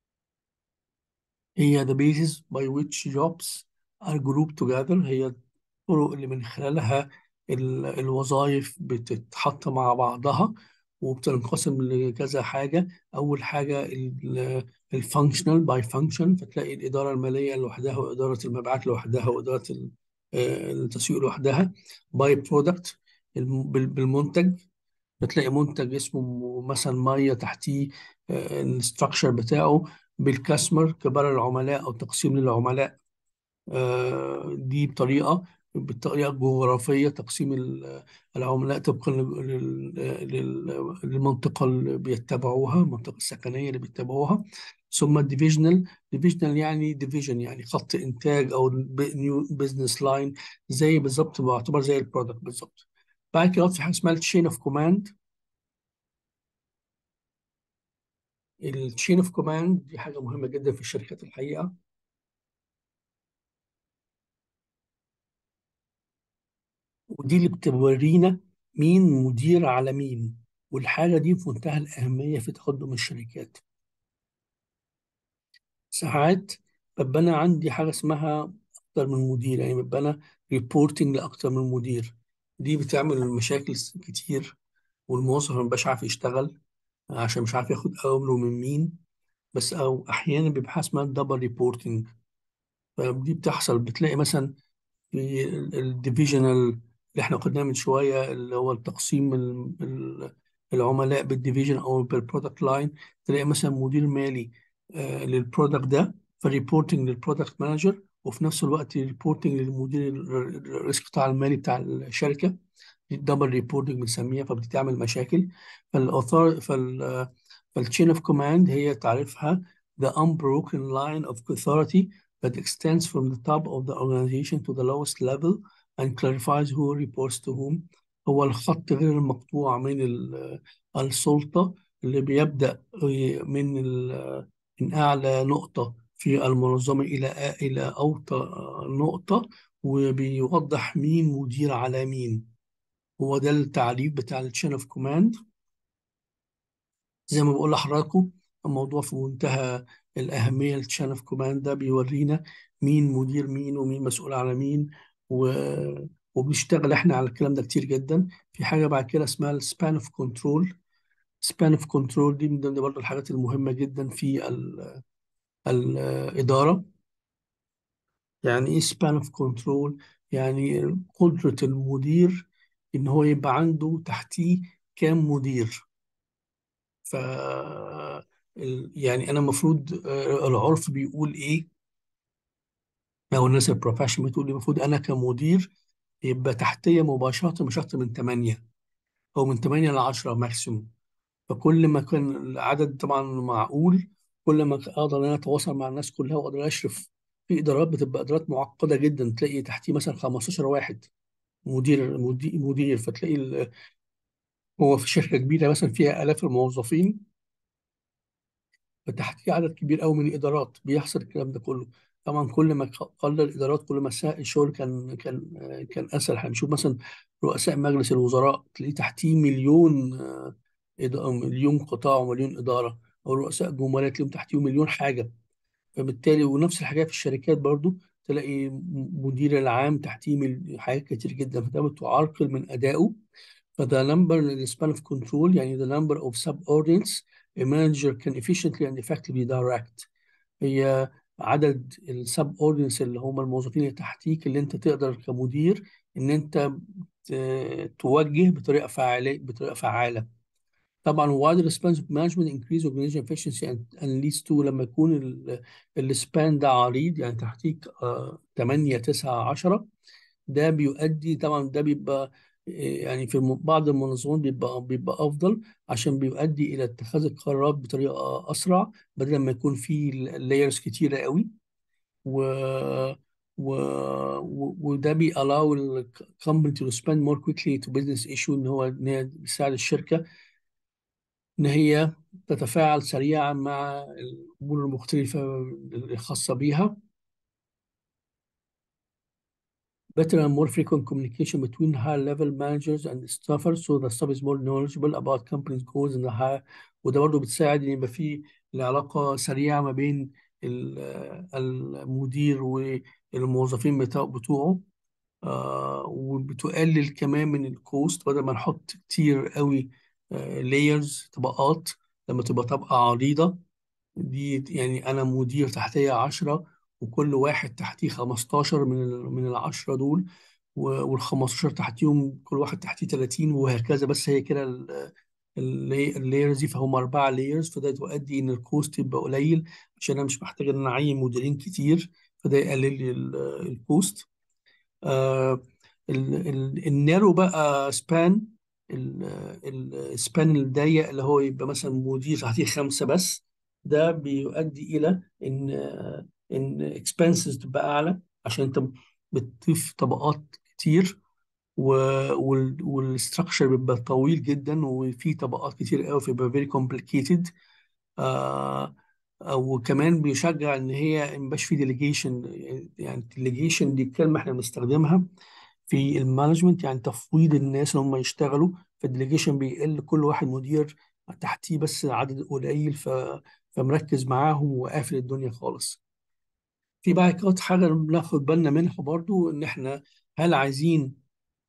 هي the basis by which jobs are grouped together هي الطرق اللي من خلالها الوظائف بتتحط مع بعضها وبتنقسم لكذا حاجة أول حاجة الفانكشنال باي فانكشن فتلاقي الإدارة المالية لوحدها وإدارة المبيعات لوحدها وإدارة آه، التسويق لوحدها باي برودكت بالمنتج بتلاقي منتج اسمه مثلا مية تحتيه الستراكشر بتاعه بالكاستمر كبار العملاء أو تقسيم للعملاء آه، دي بطريقة بالطريقة الجغرافية تقسيم ال- العملاء طبقا لل- لل- للمنطقة اللي بيتبعوها المنطقة السكنية اللي بيتبعوها ثم الديفيجنال ديفيجنال يعني ديفيجن يعني خط إنتاج أو نيو بزنس لاين زي بالظبط بعتبر زي البرودكت بالظبط بعد كده في حاجة اسمها التشين اوف كوماند التشين اوف كوماند دي حاجة مهمة جدا في الشركات الحقيقة ودي اللي بتورينا مين مدير على مين والحاجة دي في منتهى الأهمية في تقدم الشركات ساعات ببقى أنا عندي حاجة اسمها أكتر من مدير يعني ببقى أنا ريبورتنج لأكتر من مدير دي بتعمل مشاكل كتير والموظف مبقاش عارف يشتغل عشان مش عارف ياخد أوامره من مين بس أو أحيانا بيبقى حاجة اسمها دبل ريبورتنج فدي بتحصل بتلاقي مثلا في الديفيجنال اللي احنا قلناه من شويه اللي هو التقسيم ال- ال- العملاء بالديفيجن او بالبرودكت لاين تلاقي مثلا مدير مالي آه، للبرودكت ده فريبورتنج للبرودكت مانجر وفي نفس الوقت ريبورتنج للمدير ال- الرئيس القطاع المالي بتاع الشركه دبل ريبورتنج بنسميها فبتعمل مشاكل فالاثار فال فالتشين اوف كوماند هي تعرفها the unbroken line of authority that extends from the top of the organization to the lowest level and clarifies who reports to whom هو الخط غير المقطوع من ال- السلطة اللي بيبدأ من ال- من أعلى نقطة في المنظمة إلى إلى أوطى نقطة وبيوضح مين مدير على مين هو ده التعريف بتاع التشين اوف كوماند زي ما بقول لحضراتكم الموضوع في منتهى الأهمية التشين اوف كوماند ده بيورينا مين مدير مين ومين مسؤول على مين و... وبنشتغل احنا على الكلام ده كتير جدا في حاجة بعد كده اسمها السبان اوف كنترول سبان اوف كنترول دي من ضمن برضه الحاجات المهمة جدا في ال... الإدارة يعني ايه سبان اوف كنترول يعني قدرة المدير ان هو يبقى عنده تحتيه كام مدير ف ال- يعني انا المفروض آه، العرف بيقول ايه او الناس البروفيشنال بتقول إيه؟ المفروض انا كمدير يبقى تحتيه مباشره مش اكتر من 8 او من 8 ل 10 ماكسيموم فكل ما كان العدد طبعا معقول كل ما اقدر ان انا اتواصل مع الناس كلها واقدر اشرف في ادارات بتبقى ادارات معقده جدا تلاقي تحتيه مثلا 15 واحد مدير مدير, مدير فتلاقي ال- هو في شركه كبيره مثلا فيها الاف الموظفين فتحتيه عدد كبير قوي من الادارات بيحصل الكلام ده كله طبعا كل ما قل الادارات كل ما سا- الشغل كان كان كان اسهل هنشوف مثلا رؤساء مجلس الوزراء تلاقيه تحتيه مليون آه، إد- مليون قطاع ومليون اداره او رؤساء جمهوريات تلاقيهم تحتيهم مليون حاجه فبالتالي ونفس الحاجات في الشركات برضو تلاقي م- مدير العام تحتيه مل- حاجات كتير جدا فده بتعرقل من ادائه فده number span of control يعني the number of subordinates a manager can efficiently and effectively direct هي عدد السب اوردينس اللي هم الموظفين اللي تحتيك اللي انت تقدر كمدير ان انت ت- توجه بطريقه فعاله بطريقه فعاله طبعا wide responsive management increase organization efficiency and, and leads to لما يكون السبان ده عريض يعني تحتيك آه 8 9 10 ده بيؤدي طبعا ده بيبقى إيه، يعني في الم- بعض المنظمات بيبقى بيبقى افضل عشان بيؤدي الى اتخاذ القرارات بطريقه اسرع بدل ما يكون في لايرز كتيره قوي و و و- وده بي allow ال company to respond more quickly to business issue ان هو ان هي بيساعد الشركه ان هي تتفاعل سريعا مع الامور المختلفه الخاصه بيها better and more frequent communication between high-level managers and staffers so the staff is more knowledgeable about company's goals and the high وده برضه بتساعد ان يبقى في العلاقة سريعة ما بين ال- المدير والموظفين بتاع- بتوعه آه وبتقلل كمان من الكوست بدل ما نحط كتير قوي لايرز طبقات لما تبقى طبقة عريضة دي يعني انا مدير تحتيه 10 وكل واحد تحتيه 15 من ال من العشرة دول وال 15 تحتيهم كل واحد تحتيه 30 وهكذا بس هي كده اللايرز دي فهم اربعه لايرز فده تؤدي ان الكوست يبقى قليل عشان انا مش محتاج ان انا اعين مديرين كتير فده يقلل لي ال- الكوست آه النارو بقى سبان السبان الضيق اللي هو يبقى مثلا مدير تحتيه خمسة بس ده بيؤدي إلى إن إن اكسبنسز تبقى أعلى عشان أنت بتضيف طبقات كتير والستراكشر بيبقى طويل جدا وفي طبقات كتير قوي فيبقى فيري كومبليكيتد وكمان بيشجع ان هي ما يبقاش في ديليجيشن يعني الديليجيشن دي كلمه احنا بنستخدمها في المانجمنت يعني تفويض الناس ان هم يشتغلوا فالديليجيشن بيقل كل واحد مدير تحتيه بس عدد قليل ف... فمركز معاهم وقافل الدنيا خالص في بقى كانت حاجه بناخد بالنا منها برضو ان احنا هل عايزين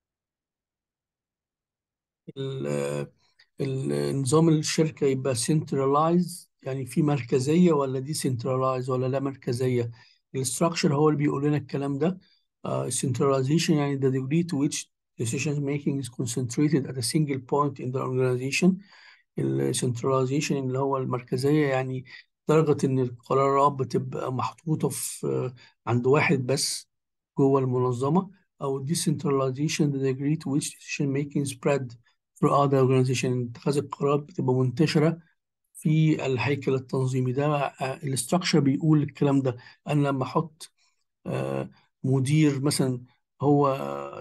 النظام الشركه يبقى سنترلايز يعني في مركزيه ولا دي سنترلايز ولا لا مركزيه الاستراكشر هو اللي بيقول لنا الكلام ده uh, centralization يعني the degree to which decision making is concentrated at a single point in the organization السنتراليزيشن اللي هو المركزية يعني درجة إن القرارات بتبقى محطوطة في عند واحد بس جوه المنظمة أو decentralization the degree to which decision making spread throughout the organization اتخاذ القرارات بتبقى منتشرة في الهيكل التنظيمي ده الاستراكشر بيقول الكلام ده أنا لما أحط مدير مثلا هو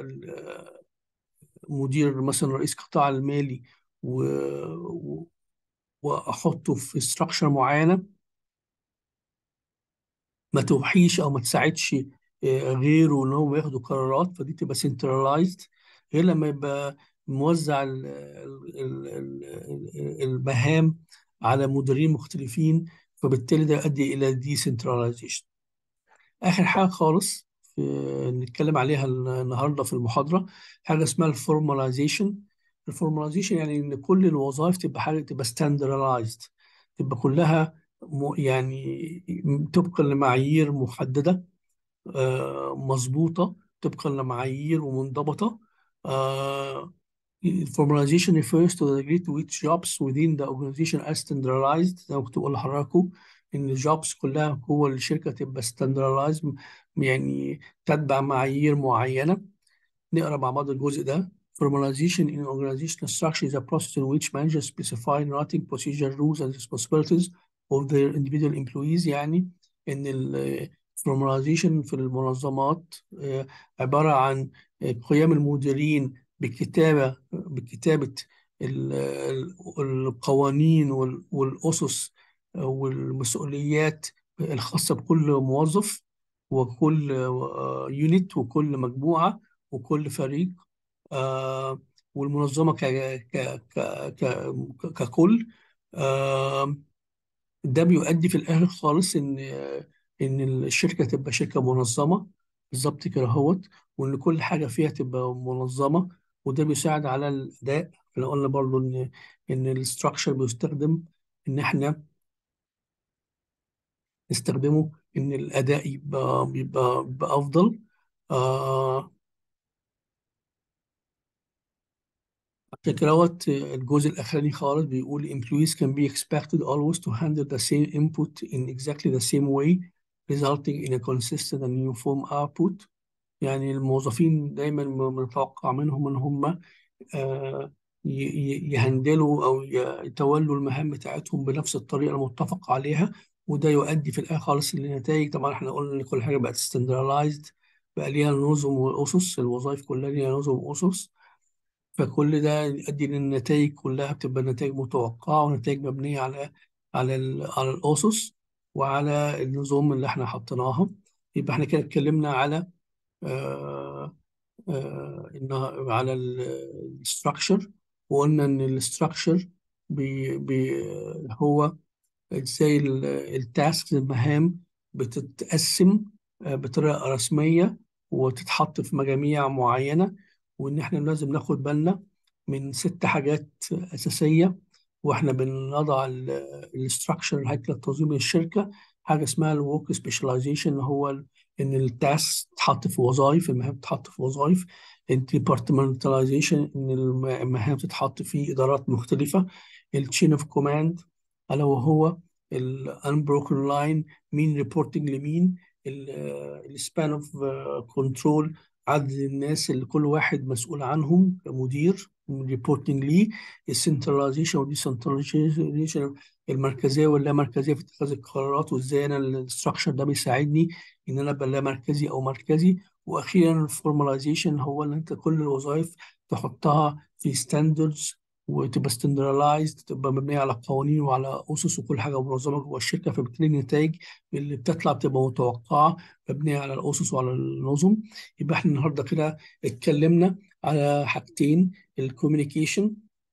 مدير مثلا رئيس قطاع المالي و... واحطه في ستراكشر معينه ما توحيش او ما تساعدش غيره ان هم ياخدوا قرارات فدي تبقى سنترلايزد غير لما يبقى موزع المهام على مديرين مختلفين فبالتالي ده يؤدي الى ديسنتراليزيشن اخر حاجه خالص نتكلم عليها النهارده في المحاضره حاجه اسمها الفورماليزيشن الفورماليزيشن يعني ان كل الوظائف تبقى حاجه تبقى ستاندردايزد تبقى كلها يعني طبقا لمعايير محدده مظبوطه طبقا لمعايير ومنضبطه Formalization refers to the degree to which jobs within the organization are standardized زي ما كنت بقول لحضراتكم ان الجوبز كلها جوه الشركه تبقى ستاندردايز يعني تتبع معايير معينه نقرا مع بعض الجزء ده Formalization in organizational structure is a process in which managers specify in writing procedure rules and responsibilities of their individual employees يعني ان ال formalization في المنظمات عبارة عن قيام المديرين بكتابة بكتابة القوانين والأسس والمسؤوليات الخاصة بكل موظف وكل يونت وكل مجموعة وكل فريق آه والمنظمة ك ك ك ك ككل آه ده بيؤدي في الآخر خالص إن إن الشركة تبقى شركة منظمة بالظبط كده اهوت وإن كل حاجة فيها تبقى منظمة وده بيساعد على الأداء احنا قلنا برضو إن إن الاستراكشر بيستخدم إن إحنا نستخدمه إن الأداء يبقى بيبقى, بيبقى أفضل آه عشان كده دوت الجزء الأخراني خالص بيقول employees can be expected always to handle the same input in exactly the same way resulting in a consistent and uniform output يعني الموظفين دايما متوقع منهم ان هم آه يهندلوا او يتولوا المهام بتاعتهم بنفس الطريقه المتفق عليها وده يؤدي في الاخر خالص لنتائج طبعا احنا قلنا ان كل حاجه بقت ستاندرلايزد بقى ليها نظم واسس الوظائف كلها ليها نظم واسس فكل ده يؤدي للنتائج كلها بتبقى نتائج متوقعة ونتائج مبنية على على على الأسس وعلى النظام اللي احنا حطيناها يبقى احنا كده اتكلمنا على آه آه على الستراكشر وقلنا ان الستراكشر بي بي هو ازاي التاسك المهام بتتقسم بطريقة رسمية وتتحط في مجاميع معينة وإن إحنا لازم ناخد بالنا من ست حاجات أساسية وإحنا بنضع الاستراكشر الهيكل التنظيمي للشركة حاجة اسمها الورك سبيشاليزيشن اللي هو إن التاسك تتحط في وظائف المهام تتحط في وظائف الديبارتمنتاليزيشن إن المهام تتحط في إدارات مختلفة التشين اوف كوماند ألا وهو الانبروكن لاين مين ريبورتنج لمين السبان اوف كنترول عدد الناس اللي كل واحد مسؤول عنهم كمدير ريبورتنج ليه السنتراليزيشن والديسنتراليزيشن المركزيه واللامركزيه في اتخاذ القرارات وازاي انا الاستراكشر ده بيساعدني ان انا ابقى لا مركزي او مركزي واخيرا الفورماليزيشن هو ان انت كل الوظائف تحطها في ستاندردز وتبقى ستاندرلايزد تبقى مبنيه على قوانين وعلى اسس وكل حاجه منظمه جوه الشركه فبالتالي النتائج اللي بتطلع بتبقى متوقعه مبنيه على الاسس وعلى النظم يبقى احنا النهارده كده اتكلمنا على حاجتين الكوميونيكيشن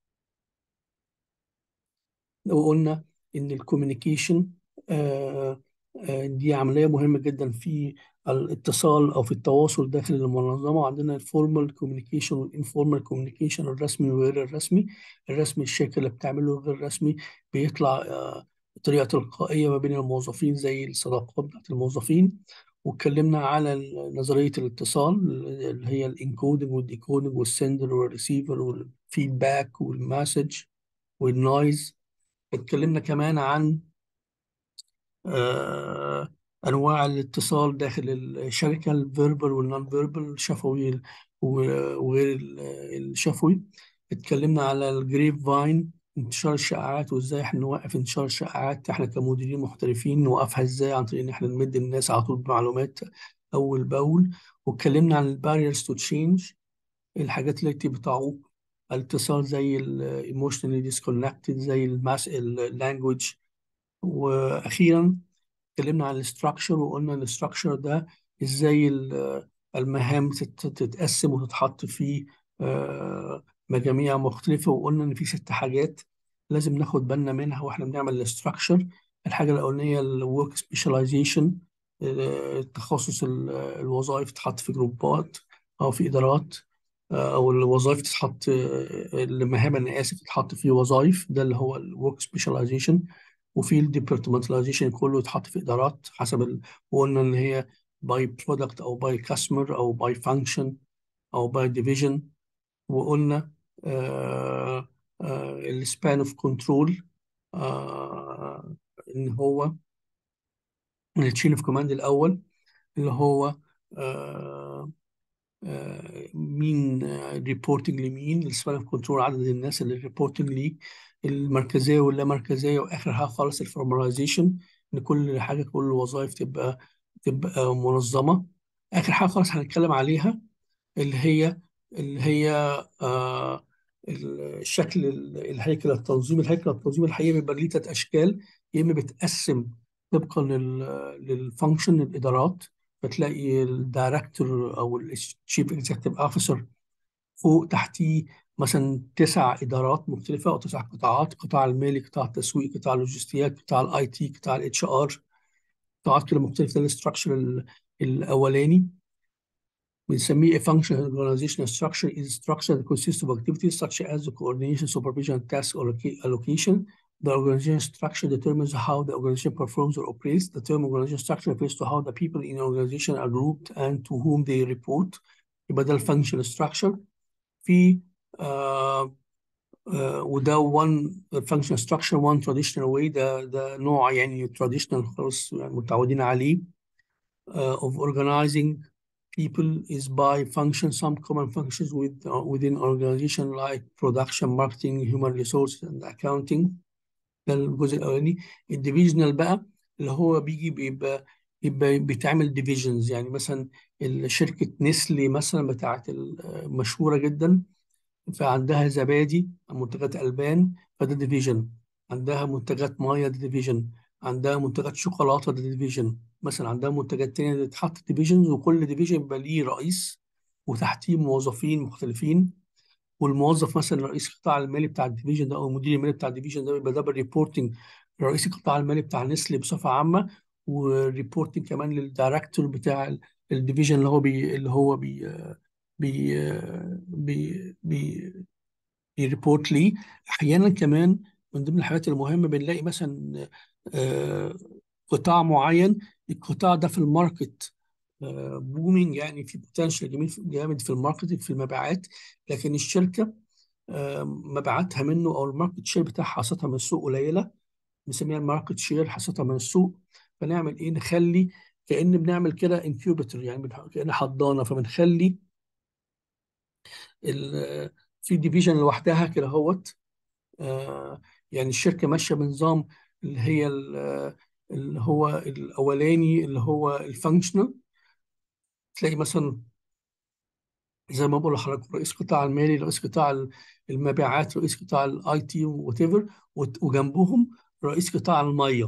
وقلنا ان الكوميونيكيشن آه آه دي عمليه مهمه جدا في الاتصال او في التواصل داخل المنظمه وعندنا الفورمال كوميونيكيشن والانفورمال كوميونيكيشن الرسمي وغير الرسمي الرسمي الشركه اللي بتعمله غير الرسمي بيطلع آه بطريقه تلقائيه ما بين الموظفين زي الصداقات بتاعت الموظفين واتكلمنا على نظريه الاتصال اللي هي الانكودنج والديكودنج والسندر والريسيفر والفيدباك والمسج والنويز اتكلمنا كمان عن آه انواع الاتصال داخل الشركه الفيربال والنون فيربال الشفوي وغير الشفوي اتكلمنا على الجريب فاين انتشار الشائعات وازاي احنا نوقف انتشار الشائعات احنا كمديرين محترفين نوقفها ازاي عن طريق ان احنا نمد الناس على طول بمعلومات اول باول واتكلمنا عن الباريرز تو تشينج الحاجات التي بتعوق الاتصال زي الايموشنالي ديسكونكتد زي الماس اللانجوج واخيرا اتكلمنا عن الاستراكشر وقلنا الاستراكشر ده ازاي المهام تتقسم وتتحط في مجاميع مختلفة وقلنا إن في ست حاجات لازم ناخد بالنا منها واحنا بنعمل الاستراكشر الحاجة الأولانية الورك سبيشاليزيشن تخصص الوظائف تتحط في جروبات أو في إدارات أو الوظائف تتحط المهام أنا آسف تتحط في وظائف ده اللي هو الورك سبيشاليزيشن وفي الديبارتمنتاليزيشن كله يتحط في إدارات حسب ال... وقلنا إن هي باي برودكت أو باي كاستمر أو باي فانكشن أو باي ديفيجن وقلنا السبان اوف كنترول ان هو التشين اوف كوماند الاول اللي هو آه آه مين ريبورتنج لمين السبان اوف كنترول عدد الناس اللي ريبورتنج ليه المركزيه واللامركزيه واخر حاجه خالص الفورماليزيشن ان كل حاجه كل الوظائف تبقى تبقى منظمه اخر حاجه خالص هنتكلم عليها اللي هي اللي هي آه الشكل الهيكل التنظيمي الهيكل التنظيمي الحقيقي بيبقى ليه ثلاث اشكال يا اما بتقسم طبقا للفانكشن الادارات فتلاقي الدايركتور او الشيف اكزيكتيف اوفيسر فوق تحتيه مثلا تسع ادارات مختلفه او تسع قطاعات القطاع المالي قطاع التسويق قطاع اللوجستيات قطاع الاي تي قطاع الاتش ار قطاعات كده مختلفه ده الاستراكشر الاولاني بنسميه a functional organizational structure is a structure that consists of activities such as the coordination, supervision, task allocation. The organizational structure determines how the organization performs or operates. The term organizational structure refers to how the people in an organization are grouped and to whom they report. يبقى ده الفانكشنال structure. في uh, uh, وده one functional structure one traditional way ده ده نوع يعني traditional خلاص يعني متعودين عليه uh, of organizing people is by function some common functions with, uh, within organization like production marketing human resources and accounting ده الجزء الاولاني الديفيجنال بقى اللي هو بيجي بيبقى يبقى بيتعمل ديفيجنز يعني مثلا شركه نسلي مثلا بتاعت مشهوره جدا فعندها زبادي منتجات البان فده ديفيجن عندها منتجات ميه ده ديفيجن عندها منتجات شوكولاته ده ديفيجن مثلا عندها منتجات تانية تتحط ديفيجنز وكل ديفيجن يبقى ليه رئيس وتحتيه موظفين مختلفين والموظف مثلا رئيس القطاع المالي بتاع الديفيجن ده او المدير المالي بتاع الديفيجن ده يبقى ده بالريبورتنج رئيس القطاع المالي بتاع نسلي بصفه عامه وريبورتنج كمان للدايركتور بتاع الديفيجن اللي هو بي اللي هو بي بي بي بي بيريبورت ليه احيانا كمان من ضمن الحاجات المهمه بنلاقي مثلا آه قطاع معين القطاع ده في الماركت بومينج يعني في بوتنشال جميل جامد في الماركتنج في المبيعات لكن الشركه مبيعاتها منه او الماركت شير بتاعها حصتها من السوق قليله بنسميها الماركت شير حصتها من السوق فنعمل ايه نخلي كأن بنعمل كده انكيوبيتر يعني كأن حضانه فبنخلي ال- في ديفيجن لوحدها كده هوت آه، يعني الشركة ماشية بنظام اللي هي ال- اللي هو الأولاني اللي هو الفانكشنال تلاقي مثلا زي ما بقول لحضرتك رئيس قطاع المالي رئيس قطاع المبيعات رئيس قطاع الاي تي وات ايفر وجنبهم رئيس قطاع الميه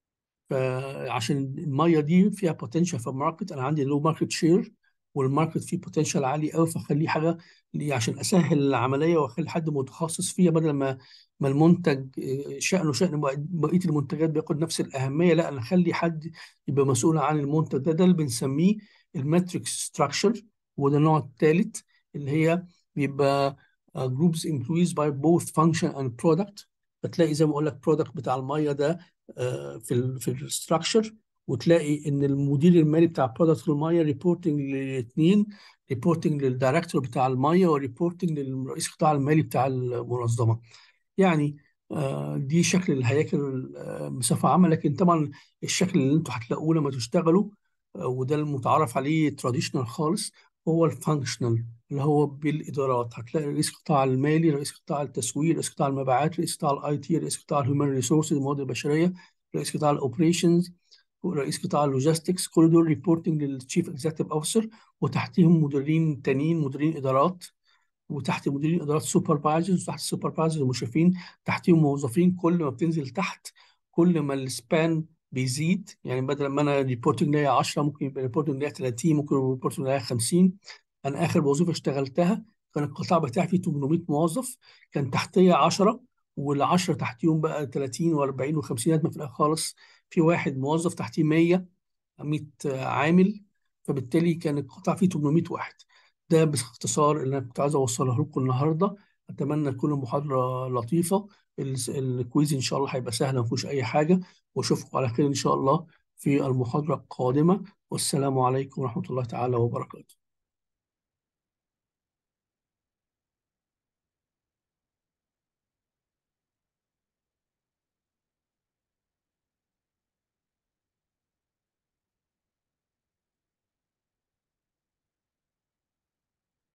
فعشان الميه دي فيها بوتنشال في الماركت انا عندي لو ماركت شير والماركت فيه بوتنشال عالي قوي فخليه حاجه لي عشان اسهل العمليه واخلي حد متخصص فيها بدل ما ما المنتج آه، شأنه شأن بقيه المنتجات بياخد نفس الاهميه لا انا اخلي حد يبقى مسؤول عن المنتج ده ده اللي بنسميه الماتريكس ستراكشر وده النوع الثالث اللي هي بيبقى uh, groups employees by both function and product فتلاقي زي ما اقول لك برودكت بتاع الميه ده آه، في ال في الستراكشر وتلاقي ان المدير المالي بتاع برودكت الميه ريبورتنج للاثنين ريبورتنج للدايركتور بتاع الميه وريبورتنج للرئيس القطاع المالي بتاع المنظمه يعني آه، دي شكل الهياكل آه، بصفه عامه لكن طبعا الشكل اللي انتوا هتلاقوه لما تشتغلوا آه، وده المتعارف عليه تراديشنال خالص هو الفانكشنال اللي هو بالادارات هتلاقي رئيس القطاع المالي رئيس قطاع التسويق رئيس قطاع المبيعات رئيس قطاع الاي تي رئيس قطاع الهيومن ريسورسز الموارد البشريه رئيس قطاع الاوبريشنز رئيس قطاع اللوجيستكس كل دول ريبورتنج للتشيف اكزيكتيف اوفيسر وتحتيهم مديرين تانيين مديرين ادارات وتحت مديرين ادارات سوبرفايزرز وتحت السوبرفايزرز المشرفين تحتيهم موظفين كل ما بتنزل تحت كل ما السبان بيزيد يعني بدل ما انا ريبورتنج ليا 10 ممكن يبقى ريبورتنج ليا 30 ممكن ريبورتنج ليا 50 انا اخر وظيفه اشتغلتها كان القطاع بتاعي فيه 800 موظف كان تحتيه 10 وال10 تحتيهم بقى 30 و40 و50 ما في الاخر خالص في واحد موظف تحتيه 100 100 عامل فبالتالي كان القطاع فيه 800 واحد ده باختصار اللي انا كنت عايز اوصله لكم النهارده اتمنى تكون المحاضره لطيفه ال- الكويز ان شاء الله هيبقى سهل ما فيهوش اي حاجه واشوفكم على خير ان شاء الله في المحاضره القادمه والسلام عليكم ورحمه الله تعالى وبركاته